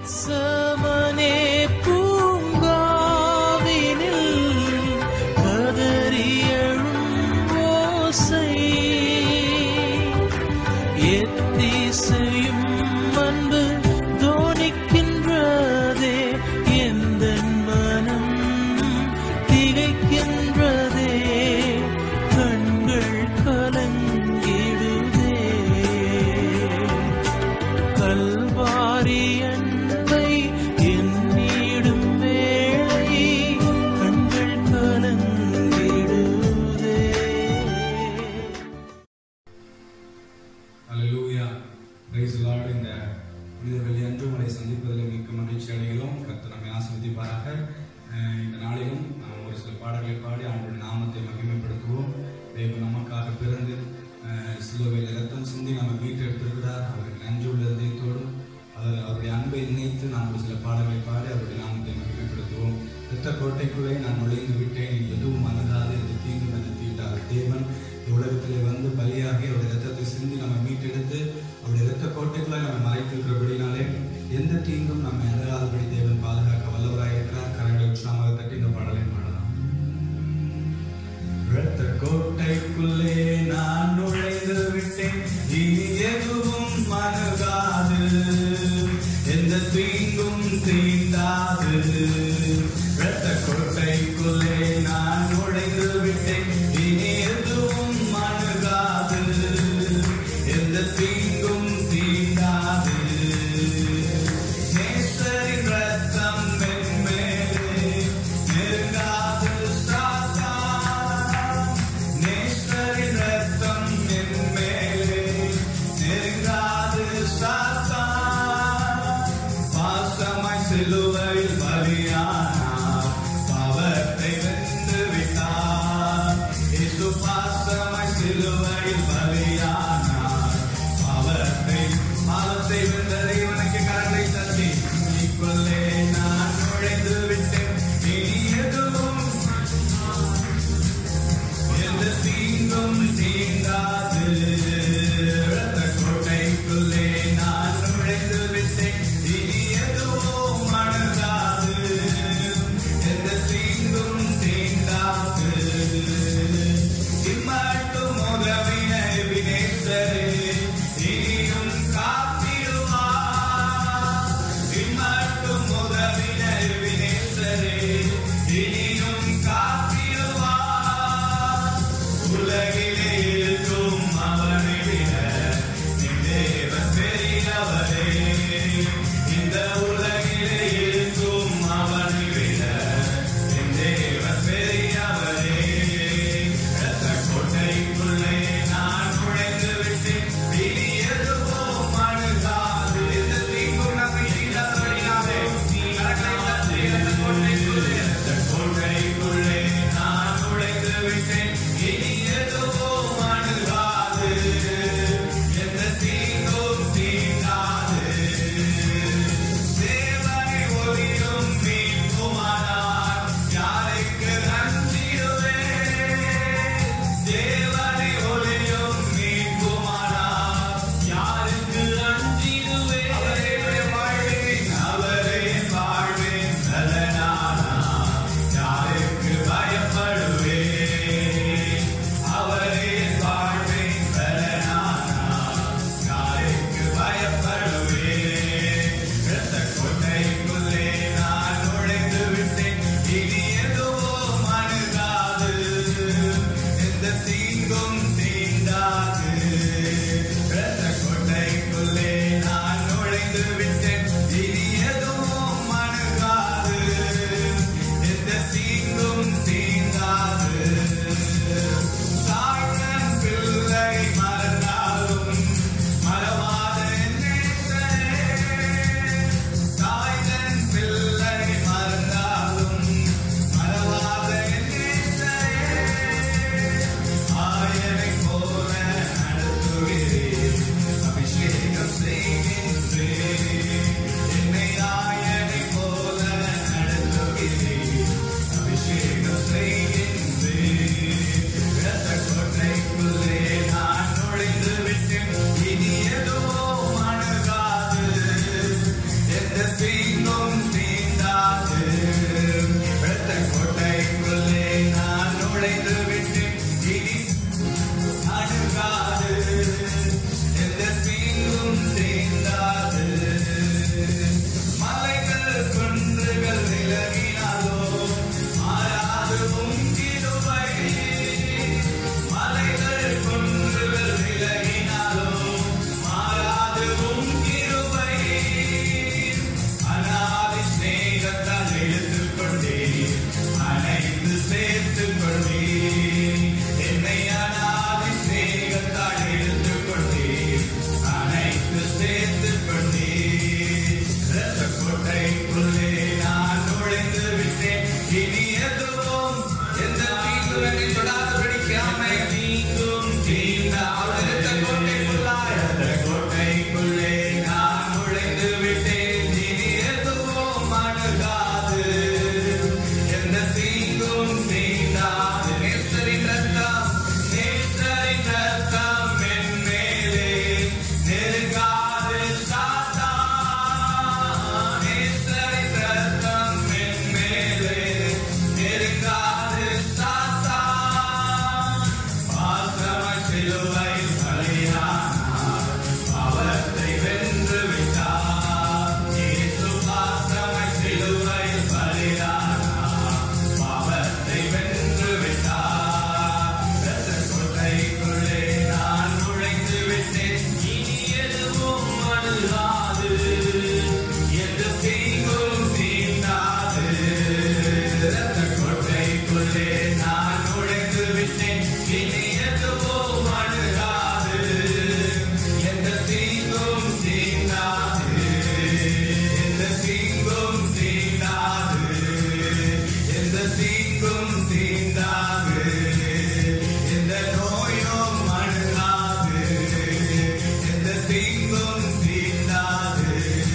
கெத்சமனே பூங்காவினில் கதறி எழும் ஓசை எத்திசையும் அன்பு தோணிக்கின்றதே எந்த மனம் திகைக்கின்றதே கண்கள் கலங்கிடுதே கல்வாரி அன்பை எண்ணிடும் வேளை கண்கள் கலங்கிடுதே அல்லேலூயா பிரைஸ் லார்ட் இந்த புனித வெள்ளியன்று உங்களை சந்திப்பதில் மிக்க மகிழ்ச்சி அடைகிறோம் கர்த்தர் நம்மை ஆசீர்வதிப்பாராக அஹ் இந்த நாளிலும் நாம் ஒரு சில பாடல்களை பாடி அவனுடைய நாமத்தை மகிமைப்படுத்துவோம் தேவன் நமக்காக பிறந்து அஹ் சிலுவையில் ரத்தம் சிந்தி நம்ம மீட்டெடுத்திருக்கிறார் அவருக்கு நன்றி உள்ள இதயத்தோடும் அவர் அவருடைய அன்பை நினைத்து நாம் ஒரு சில பாடல்களை பாடி அவருடைய நாமத்தை மகிமைப்படுத்துவோம் இரத்த கோட்டைக்குள்ளே நான் நுழைந்து விட்டேன் இனி எதுவும் அணுகாது என்று தீங்கும் என்று தீட்டார் தேவன் இந்த உலகத்திலே வந்து பலியாகி அவருடைய ரத்தத்தை சிந்தி நம்ம மீட்டெடுத்து அவருடைய இரத்த கோட்டைக்குள்ளே நம்ம மறைத்திருக்கிறபடினாலே எந்த தீங்கும் நம்ம அணுகாதபடி தேவன் பாதுகாக்க வல்லவராக இருக்கிறார் கரங்களை உற்சாகமாக தட்டி இந்த பாடலை பாடலாம் இரத்த கோட்டைக்குள்ளே நான் நுழைந்து விட்டேன் இனி எதுவும் அணுகாது எந்த தீங்கும் தீண்டாது இரத்த கோட்டைக்குள்ளே நான் நுழைந்து விட்டேன் இனி எதுவும் அணுகாது எந்த தீங்கும் தீண்டாது நேசரின் ரத்தம் என் மேலே நெருங்காது சாத்தான். நேசரின் ரத்தம் என் மேலே நெருங்காது சாத்தான். பாசமாய் சிலுவையில் பலியானார். பாவத்தை வென்று விட்டார். இயேசு பாசமாய் சிலுவையில் பலியானார். பாவத்தை பாவத்தை வென்ற தேவனுக்கு கரங்களை தட்டி நீக்குள்ளே நான் நுழைந்து விட்டேன் இனி எதுவும் எந்த தீங்கும் தீண்டாது இரத்த கோட்டைக்குள்ளே நான் நுழைந்து விட்டேன் இனி எதுவும் அணுகாது எந்த தீங்கும் தீண்டாது இம்மட்டும் உதவின வினேசரே இனியும் காத்திடுவார் இம்மட்டும் உதவின வினேசரே இனியும் காத்திடுவார் உலகிலே இருக்கும் அவனை விட என் தேவன் பெரியவரே இந்த உலகிலே இருக்கும் அவனை விட என் தேவன் பெரியவரே இரத்த கோட்டைக்குள்ளே நான் நுழைந்து விட்டேன் இனி எதுவும் அணுகாது எந்த தீங்கும் நம்மை தீண்டாதபடினாலே நீ கரங்களை தட்டி இரத்த கோட்டைக்குள்ளே இரத்த கோட்டைக்குள்ளே நான் நுழைந்து விட்டேன் இனி எதுவும் அணுகாது எந்த தீங்கும் தீண்டாது எந்த தீங்கும் தீண்டாது வெட்ட கோட்டைக்குள்ளே நான் நுழைந்து விட்டேன் இனி அணுகாது எந்த தீங்கும் தீண்டாது மலைகள் குன்றுகள் விலகினாலோ மாறாது உங்கிருவை மலைகள் குன்றுகள் விலகினாலோ மாறாது உங்கிருவை அனாதி ஸ்நேகத்தால் இழுத்துக் கொண்டே அனைத்து சேர்த்துக் கொண்டே என்னை அனாதி ஸ்நேகத்தால் இழுத்துக் கொண்டே அனைத்து சேர்த்துக் கொண்டே இரத்த கோட்டைக்குள்ளே நான் நுழைந்து விட்டேன் இனி எதுவும் எந்த தீங்கும் என்னை தொடாதபடிக்காமை தீங்கும் தீண்ட அவள் இரத்த கோட்டைக்குள்ளாய் இரத்த கோட்டைக்குள்ளே நான் நுழைந்து விட்டேன் இனி எதுவும் அணுகாது எந்த தீங்கும் தீண்டாது நேசரின் ரத்தம் நேசரின் ரத்தம் என் மேலே நெருங்காது சாத்தான் நேசரின் ரத்தம் என் மேலே நெருங்காது சாத்தான் பாசமாய் சிலுவையில் பலியானார் பாவத்தை வென்று விட்டார் இயேசு பாசமாய் சிலுவையில் பலியானார் பாவத்தை வென்று விட்டார் இரத்த கொட்டைக்குள்ளே நான் நுழைந்து விட்டேன் இனி எதுவும் அணுகாது எந்த தீங்கும் தீண்டாது இரத்த கொட்டைக்குள்ளே நான் நுழைந்து விட்டேன் இனி எதுவும் அணுகாது எந்த தீங்கும் தீண்டாது எந்த தீங்கும் தீண்டாது எந்த தீங்கும் தீண்டாது எந்த நோயும் அணுகாது எந்த தீங்கும் தீண்டாது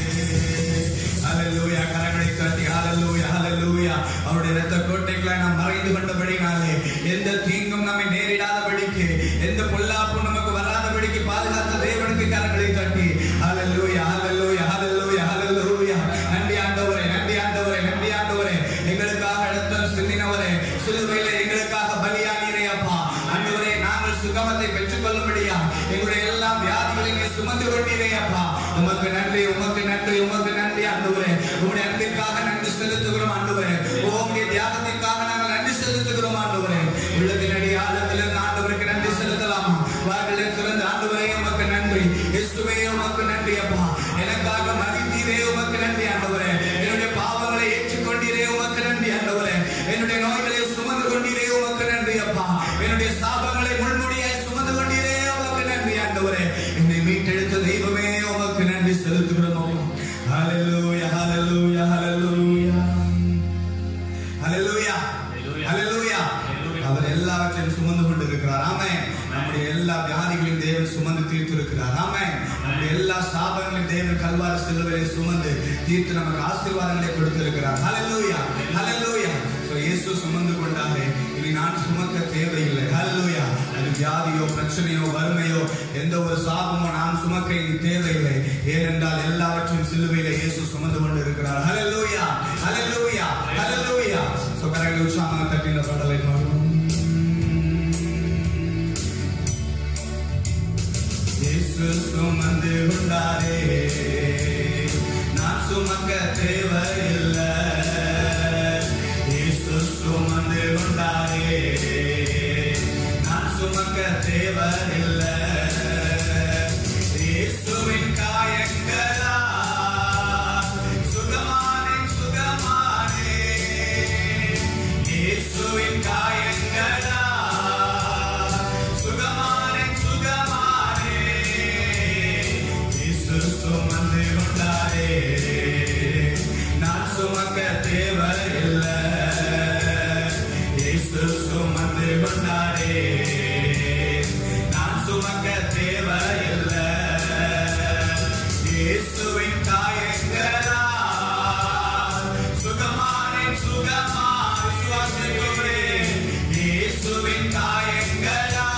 ஹalleluya கரங்களை தட்டி ஹalleluya ஹalleluya அவருடைய இரத்த கோட்டைகளை நாம் மறைந்து கொண்டபடினாலே எந்த தீங்கும் நம்மை நேரிடாதபடிக்கு எந்த பொல்லாப்பும் நமக்கு வராதபடிக்கு பாதுகாத்த தேவனுக்கு கரங்களை தட்டி ஹalleluya ஹalleluya ஹalleluya ஹalleluya நன்றி ஆண்டவரே நன்றி ஆண்டவரே நன்றி ஆண்டவரே எங்களுக்காக இரத்தம் சிந்தினவரே சிலுவையிலே எங்களுக்காக பலியானீரே அப்பா ஆண்டவரே நாங்கள் சுகமத்தை பெற்றுக்கொள்ளும்படியா எங்களுடைய எல்லா வியாதிகளையும் நீர் சுமந்து கொண்டீரே அப்பா உமக்கு நன்றி உமக்கு நன்றி உமக்கு நன்றி ஆண்டவரே உங்களுடைய அன்பிற்காக நன்றி செலுத்துகிறோம் ஆண்டவரே உங்களுடைய தியாகத்திற்காக நாங்கள் நன்றி செலுத்துகிறோம் ஆண்டவரே உள்ளத்தினடி ஆழத்திலிருந்து ஆண்டவருக்கு நன்றி செலுத்தலாமா வார்த்தைகளை திறந்து ஆண்டவரே உமக்கு நன்றி இயேசுவே உமக்கு நன்றி அப்பா எனக்காக மதித்தீரே உமக்கு நன்றி ஆண்டவரே என்னுடைய பாவங்களை ஏற்றுக்கொண்டீரே உமக்கு நன்றி ஆண்டவரே என்னுடைய நோய்களை சுமந்து கொண்டீரே உமக்கு நன்றி அப்பா என்னுடைய சாபங்களை முள்முடியாய் சுமந்து கொண்டீரே உமக்கு நன்றி ஆண்டவரே என்னை மீட்டெடுத்த தெய்வமே உமக்கு நன்றி செலுத்துகிறோம் அப்பா ஹalleluya ஹalleluya ஹalleluya ஹalleluya ஹalleluya அவர் எல்லாவற்றையும் சுமந்து கொண்டிருக்கிறார் ஆமென் நம்முடைய எல்லா வியாதிகளையும் தேவன் சுமந்து தீர்த்திருக்கிறார் ஆமென் நம்முடைய எல்லா சாபங்களையும் தேவன் கல்வாரி சிலுவையை சுமந்து தீர்த்து நமக்கு ஆசீர்வாதங்களை கொடுத்திருக்கிறார் ஹalleluya ஹalleluya சோ இயேசு சுமந்து கொண்டாரே இனி நான் சுமக்க தேவையில்லை ஹalleluya அது வியாதியோ பிரச்சனையோ வறுமையோ எந்த ஒரு சாபமோ நான் சுமக்க இனி தேவையில்லை ஏனென்றால் எல்லாவற்றையும் சிலுவையில இயேசு சுமந்து கொண்டு இருக்கிறார் ஹalleluya ஹalleluya ஹalleluya சோ கரங்களை உற்சாகமாக தட்டி இந்த பாடலை பாடுவோம் இயேசு சுமந்து கொண்டாரே நான் சுமக்க தேவையில்லை இயேசு சுமந்து கொண்டாரே நான் சுமக்க தேவையில்லை இயேசுவின் காயங்களா சுகமானே சுகமானே இயேசுவின் காயங்களா சுகமானே சுகமானே இயேசு சுமந்து கொண்டாரே நான் சுமக்க தேவையில்லை இயேசு சுமந்து கொண்டாரே நான் சுமக்க தேவையில்லை இயேசுவின் காயங்களா சுகமானே சுகமா விசுவாசிக்கிறே இயேசுவின் காயங்களா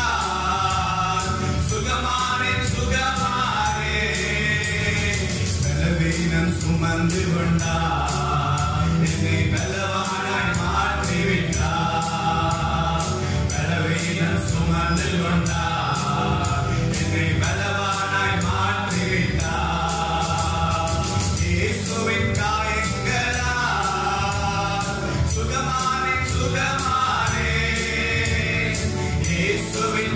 சுகமானே சுகமானே பலவீனம் சும சுமந்து கொண்டார் என்னை பலவானாய் மாற்றிவிட்டார் பலவீனம் சுமந்து கொண்டார் என்னை பலவானாய் மாற்றிவிட்டார் இயேசுவின் காயங்களால் சுகமானே சுகமானே இயேசுவின்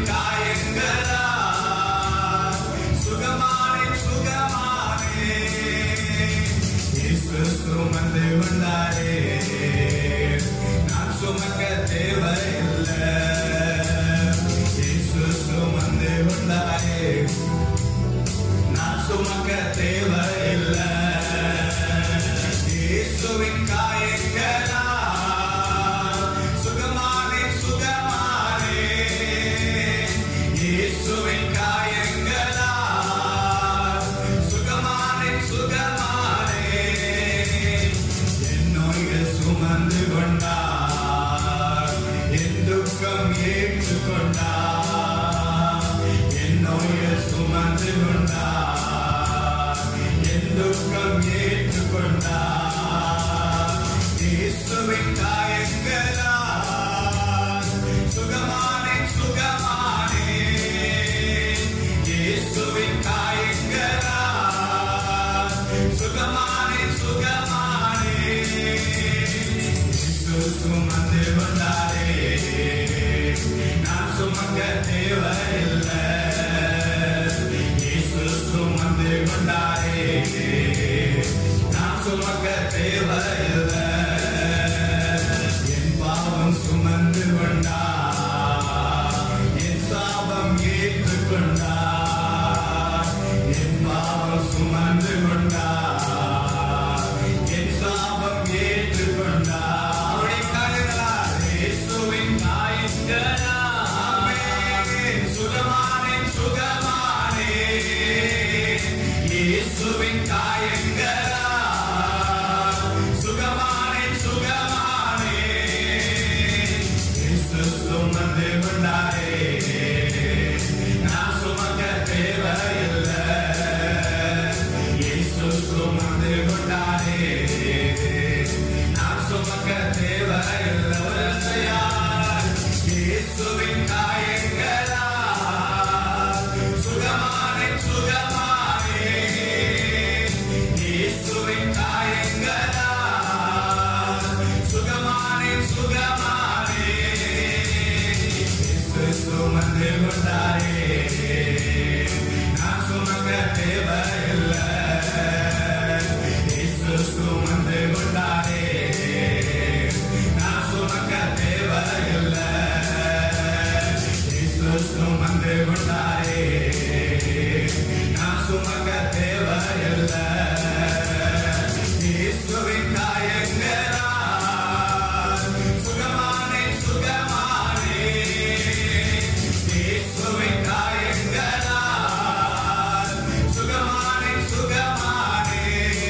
காயங்களால் சுகமானே சுகமானே இயேசு சுமந்து கொண்டாரே நான் சுமக்க தேவையில்லை இயேசு சுமந்து கொண்டாரே நான் சுமக்க தேவையில்லை இயேசுவின் காயங்களால் சுகமானே சுகமானே இயேசுவின் காயங்களால் சுகமானே சுகமானே என் நோய்கள் சுமந்து கொண்டார் என் துக்கம் ஏற்றுக்கொண்டார் என் நோய்கள் சுமந்து கொண்டார் என் துக்கம் ஏற்றுக்கொண்டார் இயேசுவின் காயங்களால் சுகமானே சுகமானே இயேசுவின் காயங்களால் சுகமானே சுகமானே இயேசு சுமந்து கொண்டாரே நான் சுமக்க தேவையில்லை இயேசு சுமந்து கொண்டாரே நான் சுமக்க தேவையில்லை என் பாவம் சுமந்து கொண்டார் என் சாபம் ஏற்றுக்கொண்டார் என் பாவம் சுமந்து கொண்டார் என் சாபம் ஏற்றுக்கொண்டார் அவருடைய காயங்களால் இயேசுவின் காயங்களால் ஆமென். சுகமானே சுகமானே இயேசுவின் காயங்களால் சுகமானே சுகமானே இயேசு சுமந்து கொண்டாரே நான் சுமக்க தேவையில்லை இயேசு சுமந்து கொண்டாரே நான் சுமக்க தேவையில்லை வரிசையார் இயேசுவின் காயங்களால் சுகமானே சுகமானே இயேசுவின் காயங்களால் சுகமானே சுகமானே இயேசு சுமந்து கொண்டாரே நான் சுமக்க தேவையில்லை இயேசு சுமந்து கொண்டாரே நான் சுமக்க தேவையில்லை இயேசு சுமந்து கொண்டாரே நான் சுமக்க தேவையில்லை இயேசுவின் காயங்களால் சுகமானே சுகமானே இயேசுவின் காயங்களால் சுகமானே சுகமானே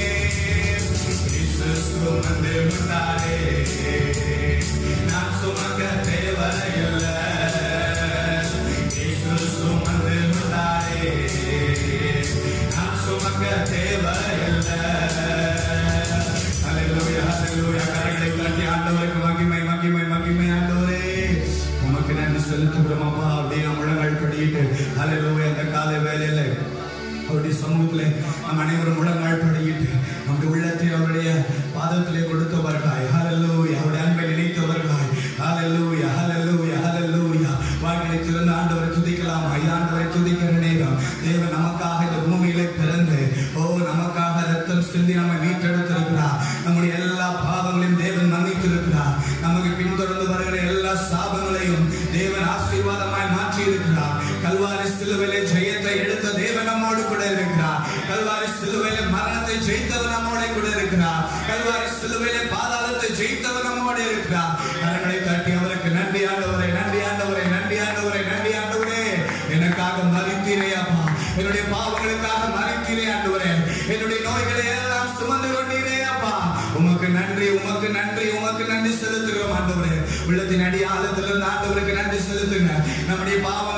இயேசு சுமந்து கொண்டாரே நான் சுமக்க தேவையில்லை இயேசு சுமந்து கொண்டாரே நான் சுமக்க தேவையில்லை ஹalleluya ஹalleluya கரங்களை தட்டி ஆண்டவருக்கு மகிமை மகிமை மகிமை ஆண்டவரே உமக்கு நன்றி செலுத்துகிறோம் அப்பா அப்படியே முழங்கால் படியிட்டு ஹalleluya இந்த காலை வேளையில அவருடைய சமூகத்திலே நம் அனைவரும் முழங்கால் படியிட்டு நம்முடைய உள்ளத்தை அவருடைய பாதத்திலே கொடுத்தவர்களாய் ஹalleluya அவருடைய அன்பை நினைத்தவர்களாய் ஹalleluya ஹalleluya ஹalleluya வாய்களை திறந்து ஆண்டவரை துதிக்கலாம் ஆண்டவரை துதிக்கிற நேரம் தேவன் நமக்காக இந்த பூமியிலே பிறந்து ஓ நமக்காக ரத்தம் சிந்தி நம்மை மீட்டெடுத்திருக்கிறார் நம்முடைய எல்லா பாவங்களையும் தேவன் மன்னித்திருக்கிறார் நமக்கு பின்தொடர்ந்து வருகிற எல்லா சாபங்களையும் தேவன் ஆசீர்வாதமாய் மாற்றி இருக்கிறார் கல்வாரி சிலுவையிலே ஜெயத்தை எடுத்த தேவன் நம்மோடு கூட இருக்கிறார் கல்வாரி சிலுவையிலே மரணத்தை ஜெயித்தவர் நம்மோடு கூட இருக்கிறார் கல்வாரி சிலுவையிலே பாதாளத்தை ஜெயித்தவர் நம்மோடு இருக்கிறார் கரங்களை தட்டி அவருக்கு நன்றி ஆண்டவரே நன்றி ஆண்டவரே நன்றி ஆண்டவரே நன்றி ஆண்டவரே எனக்காக மறித்தீரே அப்பா என்னுடைய பாவங்களுக்காக மறித்தீரே ஆண்டவரே என்னுடைய நோய்களை எல்லாம் சுமந்து கொண்டீரே அப்பா உமக்கு நன்றி உமக்கு நன்றி உமக்கு நன்றி செலுத்துகிறோம் ஆண்டவரே உள்ளத்தின் அடி ஆழத்திலிருந்து ஆண்டவருக்கு நன்றி செலுத்துங்க நம்முடைய பாவங்களை எல்லாம்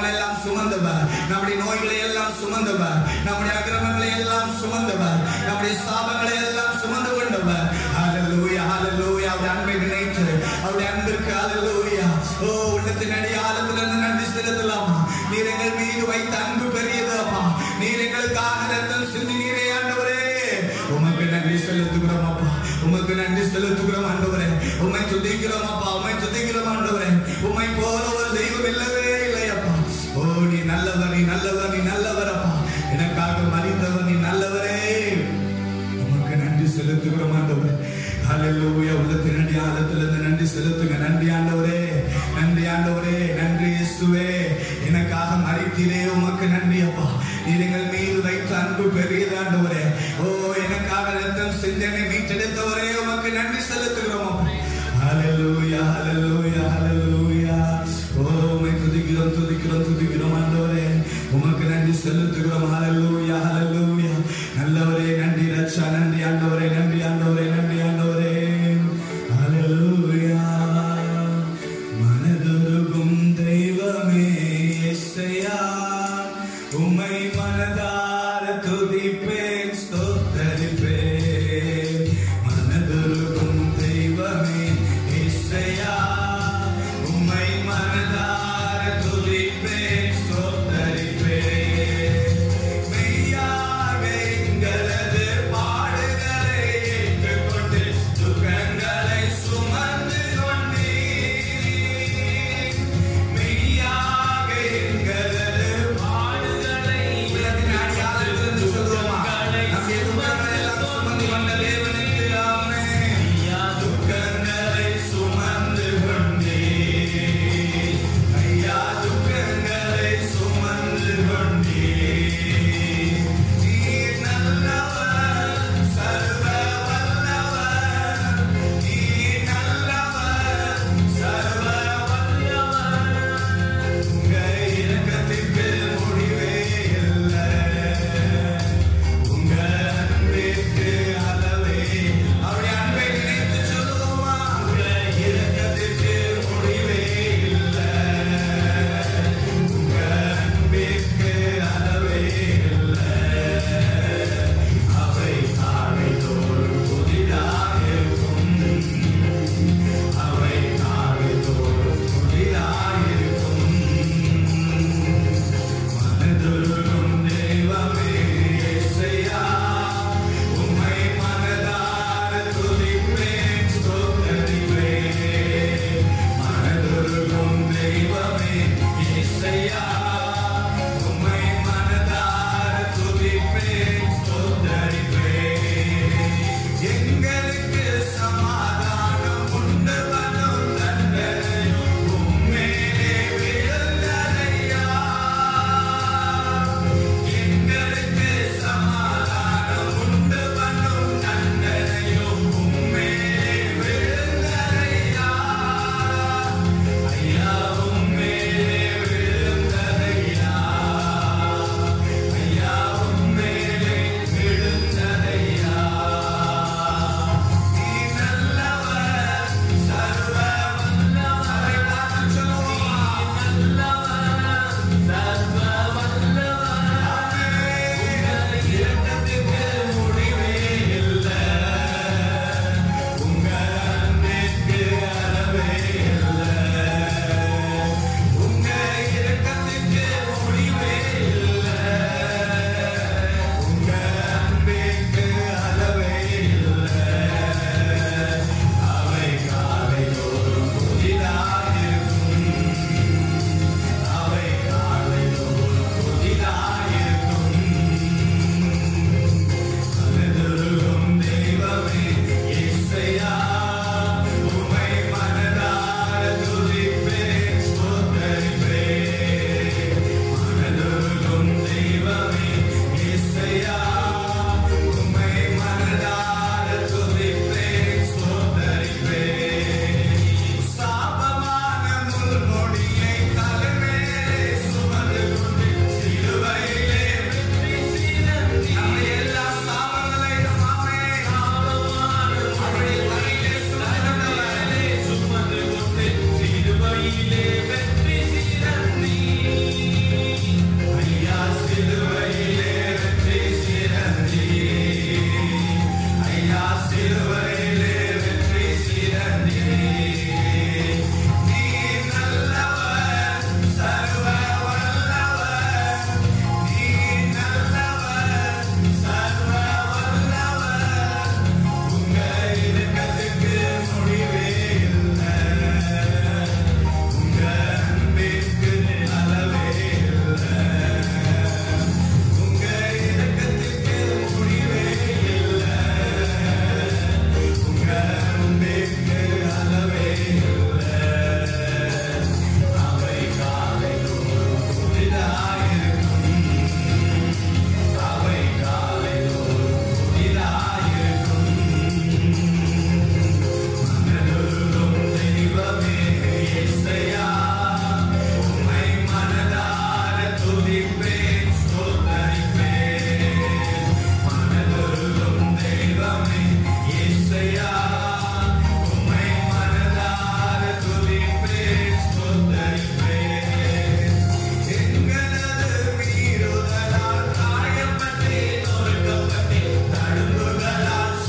சுமந்தவர் நம்முடைய நோய்களை எல்லாம் சுமந்தவர் நம்முடைய அக்கிரமங்களை எல்லாம் சுமந்தவர் நம்முடைய சாபங்களை எல்லாம் சுமந்து கொண்டவர் ஹalleluya ஹalleluya அவருடைய அன்பை நினைத்து அவருடைய அன்பிற்கு ஹalleluya ஓ உள்ளத்தின் அடியாளத்துல இருந்து நன்றி செலுத்தலாமா நீர் எங்கள் மீது வைத்த அன்பு பெரியது அப்பா நீர் எங்களுக்காக ரத்தம் சிந்தி நீரே ஆண்டவரே உமக்கு நன்றி செலுத்துகிறோம் அப்பா உமக்கு நன்றி செலுத்துகிறோம் ஆண்டவரே உம்மை துதிக்கிறோம் அப்பா உம்மை துதிக்கிறோம் ஆண்டவரே உம்மை போல ஒரு தெய்வம் இல்லவே இல்லை அப்பா ஓ நீ நல்லவர் நீ நல்லவர் நீ நல்லவர் அப்பா எனக்காக மறித்தவர் நீ நல்லவரே உமக்கு நன்றி செலுத்துகிறோம் ஆண்டவரே ஹalleluya உள்ளத்தின் அடி ஆழத்திலிருந்து நன்றி செலுத்துங்க நன்றி ஆண்டவரே நன்றி ஆண்டவரே நன்றி இயேசுவே எனக்காக மறித்தீரே உமக்கு நன்றி அப்பா நீர் எங்கள் மீது வைத்த அன்பு பெரியது ஆண்டவரே ஓ எனக்காக ரத்தம் சிந்தனை மீட்டெடுத்தவரே உமக்கு நன்றி செலுத்துகிறோம் அப்பா ஹalleluya ஹalleluya ஹalleluya ஓ உம்மை துதிக்கிறோம் துதிக்கிறோம் துதிக்கிறோம் ஆண்டவரே உமக்கு நன்றி செலுத்துகிறோம் ஹalleluya ஹalleluya நல்லவரே நன்றி ரட்சா நன்றி ஆண்டவரே நன்றி ஆண்டவரே நன்றி ஆண்டவரே ஹalleluya மனதுருகும் தெய்வமே இயேசையா உம்மை மனதார துதிப்பேன் ஸ்தோத்தரிப்பேன் மனதுருகும் தெய்வமே இயேசையா சிலுவையிலே வெற்றி சிறந்தீர். நீர் நல்லவர், சர்வ வல்லவர். நீர் நல்லவர், சர்வ வல்லவர். உங்க இரக்கத்துக்கு முடிவே இல்லை. உங்க அன்பிற்கு அளவே இல்லை. உங்க இரக்கத்துக்கு முடிவே இல்லை. உங்க அன்பிற்கு அளவே இல்லை. அவை காலைதோறும் புதிதாயிருக்கும். அவை காலைதோறும் புதிதாயிருக்கும். மனதுருகும் தெய்வமே இயேசையா, உம்மை மனதார துதிப்பேன், ஸ்தோத்தரிப்பேன். மனதுருகும் தெய்வமே இயேசையா, உம்மை மனதார துதிப்பேன், ஸ்தோத்தரிப்பேன். எங்களது மீறுதலால் காயப்பட்டேன், நொறுக்கப்பட்டேன், தழும்புகளால்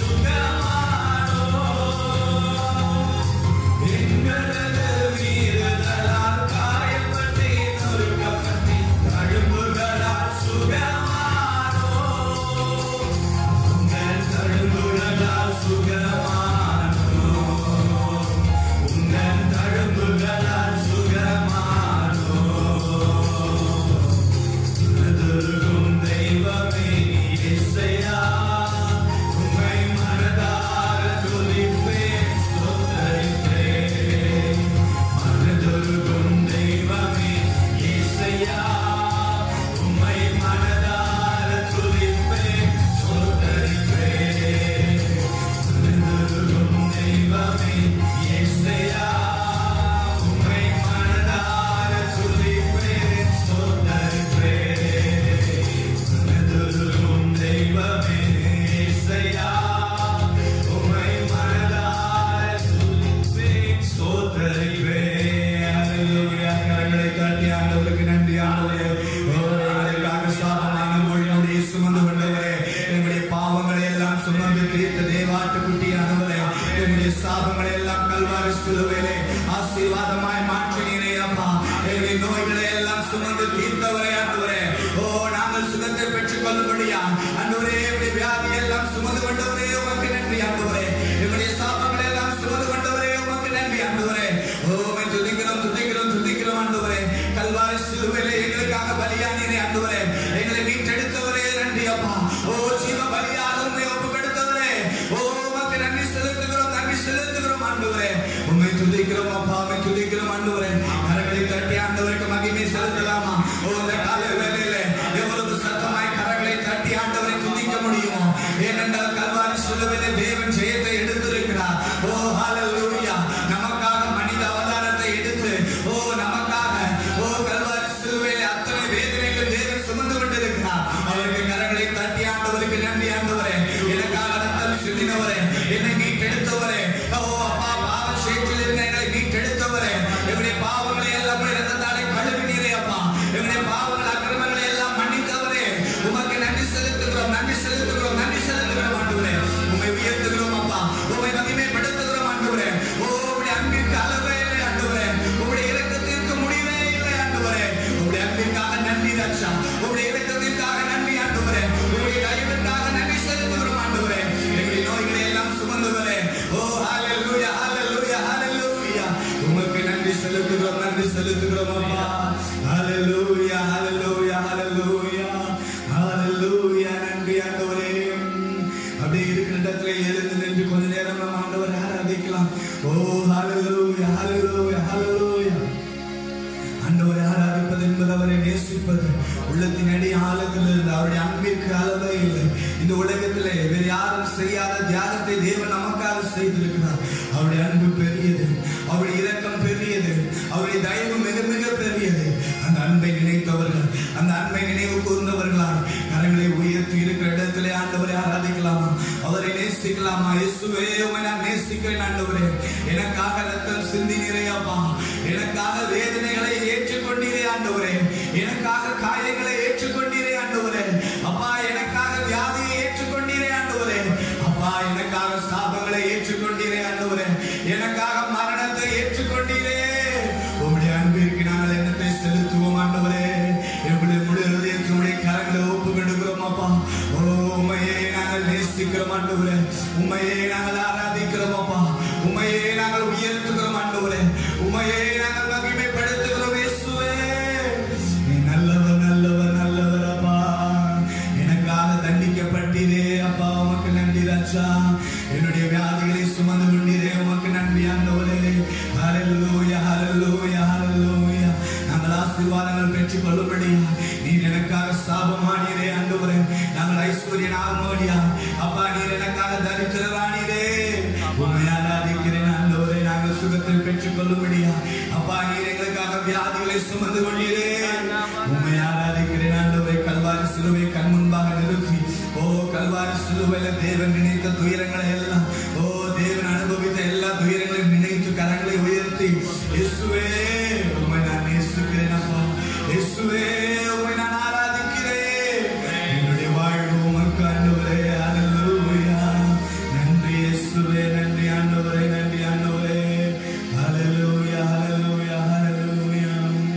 சுகமானோம். எங்களது மீறுதலால் காயப்பட்டேன், நொறுக்கப்பட்டேன், தழும்புகளால் சுகமானோம். உங்கள் தழும்புகளால் சுகமானோம். உங்கள் தழும்புகளால் சுகமானோம். மனதுருகும் தெய்வமே இயேசையா, உம்மை மனதார துதிப்பேன், ஸ்தோத்தரிப்பேன். மனதுருகும் தெய்வமே இயேசையா, உம்மை மனதார துதிப்பேன், ஸ்தோத்தரிப்பேன். மனதுருகும் தெய்வமே இயேசையா, உம்மை மனதார துதிப்பேன், ஸ்தோத்தரிப்பேன். மனதுருகும் தெய்வமே இயேசையா, உம்மை மனதார துதிப்பேன், ஸ்தோத்தரிப்பேன். ஹல்லேலூயா. கரங்களை தட்டி ஆண்டவருக்கு நன்றி ஆண்டவரே ஓ, எங்களுக்காக சாபமான மொழியுடைய சுமந்து கொண்டவரே எங்களுடைய பாவங்களை எல்லாம் சுமந்து தீர்த்த தேவாட்டுக்குட்டி ஆனவரே எங்களுடைய சாபங்களை எல்லாம் கல்வாரி சிலுவையிலே ஆசீர்வாதமாய் மாற்றினீரே அப்பா எங்களுடைய நோய்களை எல்லாம் சுமந்து தீர்த்தவரே ஆண்டவரே ஓ நாங்கள் சுகத்தை பெற்றுக் கொள்ளும்படியா ஆண்டவரே எங்களுடைய வியாதி எல்லாம் சுமந்து கொண்டவரே உமக்கு நன்றி ஆண்டவரே எங்களுடைய சாபங்களை எல்லாம் சுமந்து கொண்டவரே உமக்கு நன்றி ஆண்டவரே ஓ உம்மை துதிக்கிறோம் துதிக்கிறோம் துதிக்கிறோம் ஆண்டவரே கல்வாரி சிலுவையிலே எங்களுக்காக பலியானீரே ஆண்டவரே எங்களை மீட்டெடுத்தவரே நன்றி அப்பா ஓ ஜீவ பலியாக உம்மை ஒப்பு கொடுத்தவரே ஓ உமக்கு நன்றி செலுத்துகிறோம் நன்றி செலுத்துகிறோம் ஆண்டவரே உம்மை துதிக்கிறோம் அப்பா உம்மை துதிக்கிறோம் ஆண்டவரே கரங்களை தட்டி ஆண்டவருக்கு மகிமை செலுத்தலாமா ஓ இந்த கால வேளையிலே எவ்வளவு சத்தமாய் கரங்களை தட்டி ஆண்டவரை துதிக்க முடியுமோ ஏனென்றால் கல்வாரி சிலுவையிலே தேவன் ஜெயத்தை எடுத்திருக்கிறார் ஓ ஹalleluya நமக்காக மனித அவதாரத்தை எடுத்து ஓ நமக்காக ஓ கல்வாரி சிலுவையிலே அத்தனை வேதனைகள் தேவன் சுமந்து கொண்டிருக்கிறார் அவருக்கு கரங்களை தட்டி ஆண்டவருக்கு நன்றி ஆண்டவரே எனக்காக ரத்தம் சிந்தினவரே என்னை மீட்டெடுத்தவரே ஓ அப்பா பாவ சேற்றில் இருந்த எங்களை மீட்டெடுத்தவரே எங்களுடைய பாவங்களை எல்லாம் உம்முடைய ரத்தத்தாலே கழுவினீரே அப்பா எங்களுடைய பாவங்கள் அக்கிரமங்களை எல்லாம் மன்னித்தவரே உமக்கு நன்றி செலுத்துகிறோம் நன்றி செலுத்துகிறோம் நன்றி செலுத்துகிறோம் ஆண்டவரே உம்மை உயர்த்துகிறோம் அப்பா உம்மை மகிமைப்படுத்துகிறோம் ஆண்டவரே ஓ உம்முடைய அன்பிற்கு அளவே இல்லை ஆண்டவரே உம்முடைய இரக்கத்திற்கு முடிவே இல்லை ஆண்டவரே உம்முடைய அன்பிற்காக நன்றி ரட்சா உம்முடைய இரக்கத்திற்காக நன்றி ஆண்டவரே உம்முடைய தயவிற்காக நன்றி செலுத்துகிறோம் ஆண்டவரே எங்களுடைய நோய்களை எல்லாம் சுமந்தவரே ஓ ஹalleluya ஹalleluya ஹalleluya உமக்கு நன்றி செலுத்துகிறோம் நன்றி செலுத்துகிறோம் அப்பா ஹalleluya ஹalleluya ஹalleluya ஹalleluya நன்றி ஆண்டவரே அப்படியே இருக்கிற இடத்துல எழுந்து நின்று கொஞ்ச நேரம் நம்ம ஆண்டவரை ஆராதிக்கலாம் ஓ ஹalleluya ஹalleluya ஹalleluya ஆண்டவரை ஆராதிப்பது என்பது அவரை நேசிப்பது உள்ளத்தின் அடி ஆழத்தில் இருந்து அவருடைய அன்பிற்கு அளவே இல்லை இந்த உலகத்திலே வேறு யாரும் செய்யாத தியாகத்தை தேவன் நமக்காக செய்திருக்கிறார் அவருடைய அன்பு பெரியது அவருடைய இரக்கம் பெரியது அவருடைய தயவு மிக மிக பெரியது அந்த அன்பை நினைத்தவர்கள் அந்த அன்பை நினைவு கூர்ந்தவர்களாய் கரங்களை உயர்த்தி இருக்கிற இடத்திலே ஆண்டவரை ஆராதிக்கலாமா அவரை நேசிக்கலாமா இயேசுவே உம்மை நான் நேசிக்கிறேன் ஆண்டவரே எனக்காக ரத்தம் சிந்தினீரே அப்பா எனக்காக வேதனைகளை ஏற்றுக்கொண்டீரே ஆண்டவரே எனக்காக காயங்களை ஏற்றுக்கொண்டீரே ஆண்டவரே அப்பா எனக்காக வியாதியை ஏற்றுக்கொண்டீரே ஆண்டவரே அப்பா எனக்காக சாப எனக்காக மரணத்தை ஏற்றுக்கொண்டீரே உம்முடைய அன்பிற்கு நாங்கள் என்னத்தை செலுத்துவோம் ஆண்டவரே எங்களுடைய முழு இருதயத்தை உம்முடைய கரங்களை ஒப்பு கொடுக்கிறோம் அப்பா ஓ உண்மையே நாங்கள் நேசிக்கிறோம் ஆண்டவரே உண்மையே நாங்கள் ஆராதிக்கிறோம் அப்பா உண்மையே நாங்கள் உயர்த்துகிறோம் ஆண்டவரே உண்மையே நாங்கள் மகிமைப்படுத்துகிறோம் இயேசுவே நீ நல்லவர் நல்லவர் நல்லவர் அப்பா எனக்காக தண்டிக்கப்பட்டீரே அப்பா உமக்கு நன்றி ராஜா என்னுடைய வியாதிகளை சுமந்து கொண்டீரே உமக்கு நன்றி ஆண்டவரே ஹalleluya ஹalleluya ஹalleluya நாங்கள் ஆசீர்வாதங்கள் பெற்றுக் கொள்ளும்படியா நீர் எனக்காக சாபமானீரே ஆண்டவரே நாங்கள் ஐஸ்வர்யனாகமோடியா அப்பா நீர் எனக்காக தரித்திரரானீரே உண்மை ஆராதிக்கிறேன் ஆண்டவரே நாங்கள் சுகத்தை பெற்றுக் கொள்ளும்படியா அப்பா நீர் எங்களுக்காக வியாதிகளை சுமந்து கொண்டீரே உண்மை ஆராதிக்கிறேன் ஆண்டவரே கல்வாரி சிலுவை கண் முன்பாக நிறுத்தி ஓ கல்வாரி சிலுவையில தேவன் நினைத்த துயரங்களை எல்லாம் ஓ தேவன் அனுபவித்த எல்லா துயரங்களையும் நினைத்து கரங்களை உயர்த்தி இயேசுவே உண்மை நான் நேசிக்கிறேன் அப்பா இயேசுவே உண்மை நான் ஆராதிக்கிறேன் என்னுடைய வாழ்வு உமக்கு ஆண்டவரே ஹalleluya நன்றி இயேசுவே நன்றி ஆண்டவரே நன்றி ஆண்டவரே ஹalleluya ஹalleluya ஹalleluya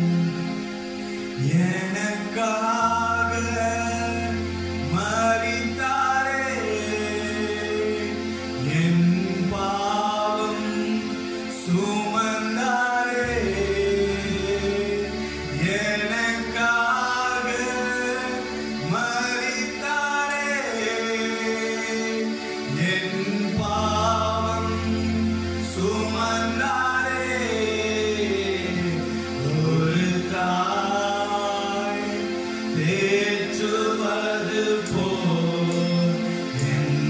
எனக்காக மரித்தாரே என் பாவம் சுமந்தாரே எனக்காக மரித்தாரே என் பாவம் சுமந்தாரே ஒரு தாய் தேற்றுவது போல் என்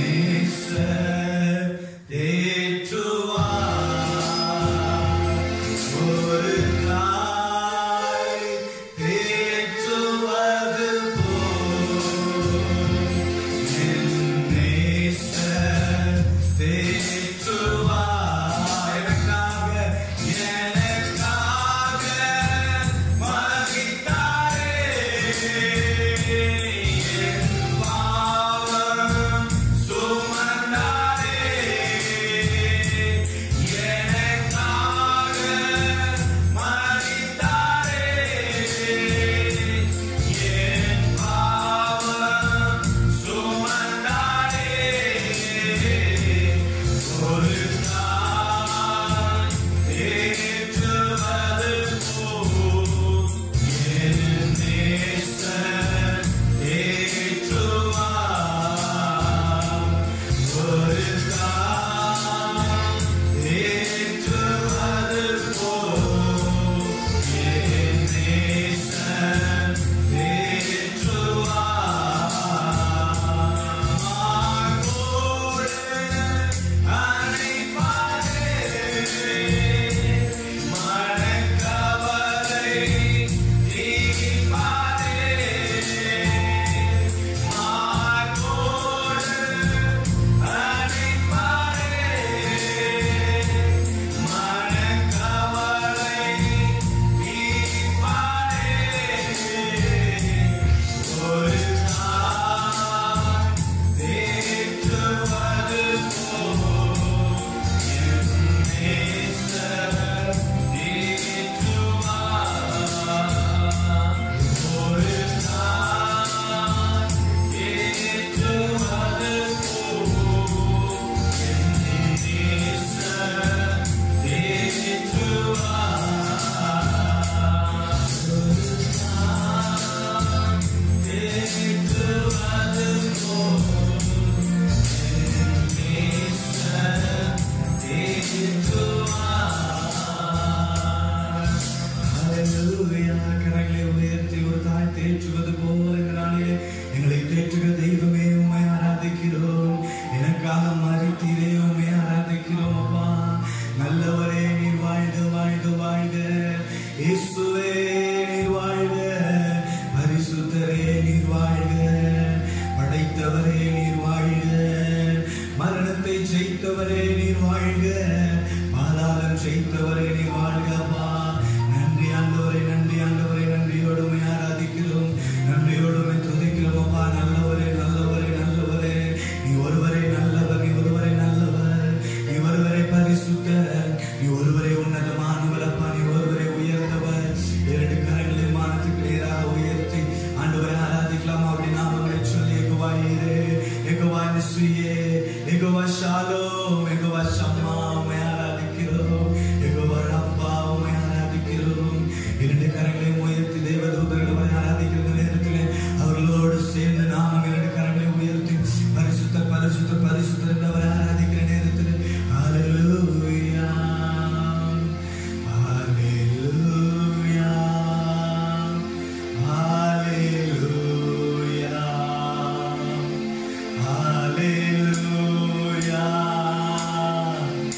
நேசர் தேற்றுவார். ஒரு தாய் தேற்றுவது போல் என் நேசர் தேற்றுவார். எனக்காக எனக்காக மரித்தாரே. என் பாவம் சுமந்தாரே. எனக்காக மரித்தாரே. என் பாவம் சுமந்தாரே. ஒரு தாய் தேற்றுவது போல் என் நேசர் தேற்றுவார். ஒரு தாய் தேற்றுவது போல் என் நேசர் தேற்றுவார். மார்போடு அணைப்பாரே மனக்கவலை தீர்ப்பாரே மார்போடு அணைப்பாரே மனக்கவலை தீர்ப்பாரே ஒரு தாய் தேற்றுவது போல் என் நேசர் தேற்றுவார். ஒரு தாய் தேற்றுவது போல் என் நேசர் தேற்றுவார். ஒரு தாய் தேற்றுவது போல் என் நேசர் தேற்றுவார். ஹalleluya. கரங்களை உயர்த்தி ஒரு தாய் தேற்றுவது போல இந்த நாளிலே எங்களை தேற்றுகிற தெய்வமே உண்மை ஆராதிக்கிறோம் எனக்காக மறித்தீரே உண்மை ஆராதிக்கிறோம் அப்பா நல்லவரே நீர் வாழ்க வாழ்க வாழ்க இயேசுவே நீர் வாழ்க பரிசுத்தரே நீர் வாழ்க படைத்தவரே நீர் வாழ்க மரணத்தை ஜெயித்தவரே நீர் வாழ்க பாதாளம் ஜெயித்தவரே நீர் வாழ்கப்பா நன்றி ஆண்டவரே நன்றி ஆண்டவரே நன்றியோடு உம்மை ஆராதிக்கிறோம் நன்றியோடு உம்மை துதிக்கிறோம் அப்பா நல்லவரே நல்லவரே நல்லவரே நீ ஒருவரே நல்லவர் நீ ஒருவரே நல்லவர் நீ ஒருவரே பரிசு யெகோவா ஷாலோம் யெகோவா ஷம்மா உம்மை ஆராதிக்கிறோம் யெகோவா ரப்பா உம்மை ஆராதிக்கிறோம் இரண்டு கரங்களை உயர்த்தி தேவதூதர்கள் அவரை ஆராதிக்கிற நேரத்தில் அவர்களோடு சேர்ந்து நாமும் இரண்டு கரங்களை உயர்த்தி பரிசுத்த பரிசுத்த பரிசுத்த என்று அவரை ஆராதிக்கிற நேரத்தில் ஹalleluya ஹalleluya ஹalleluya ஹalleluya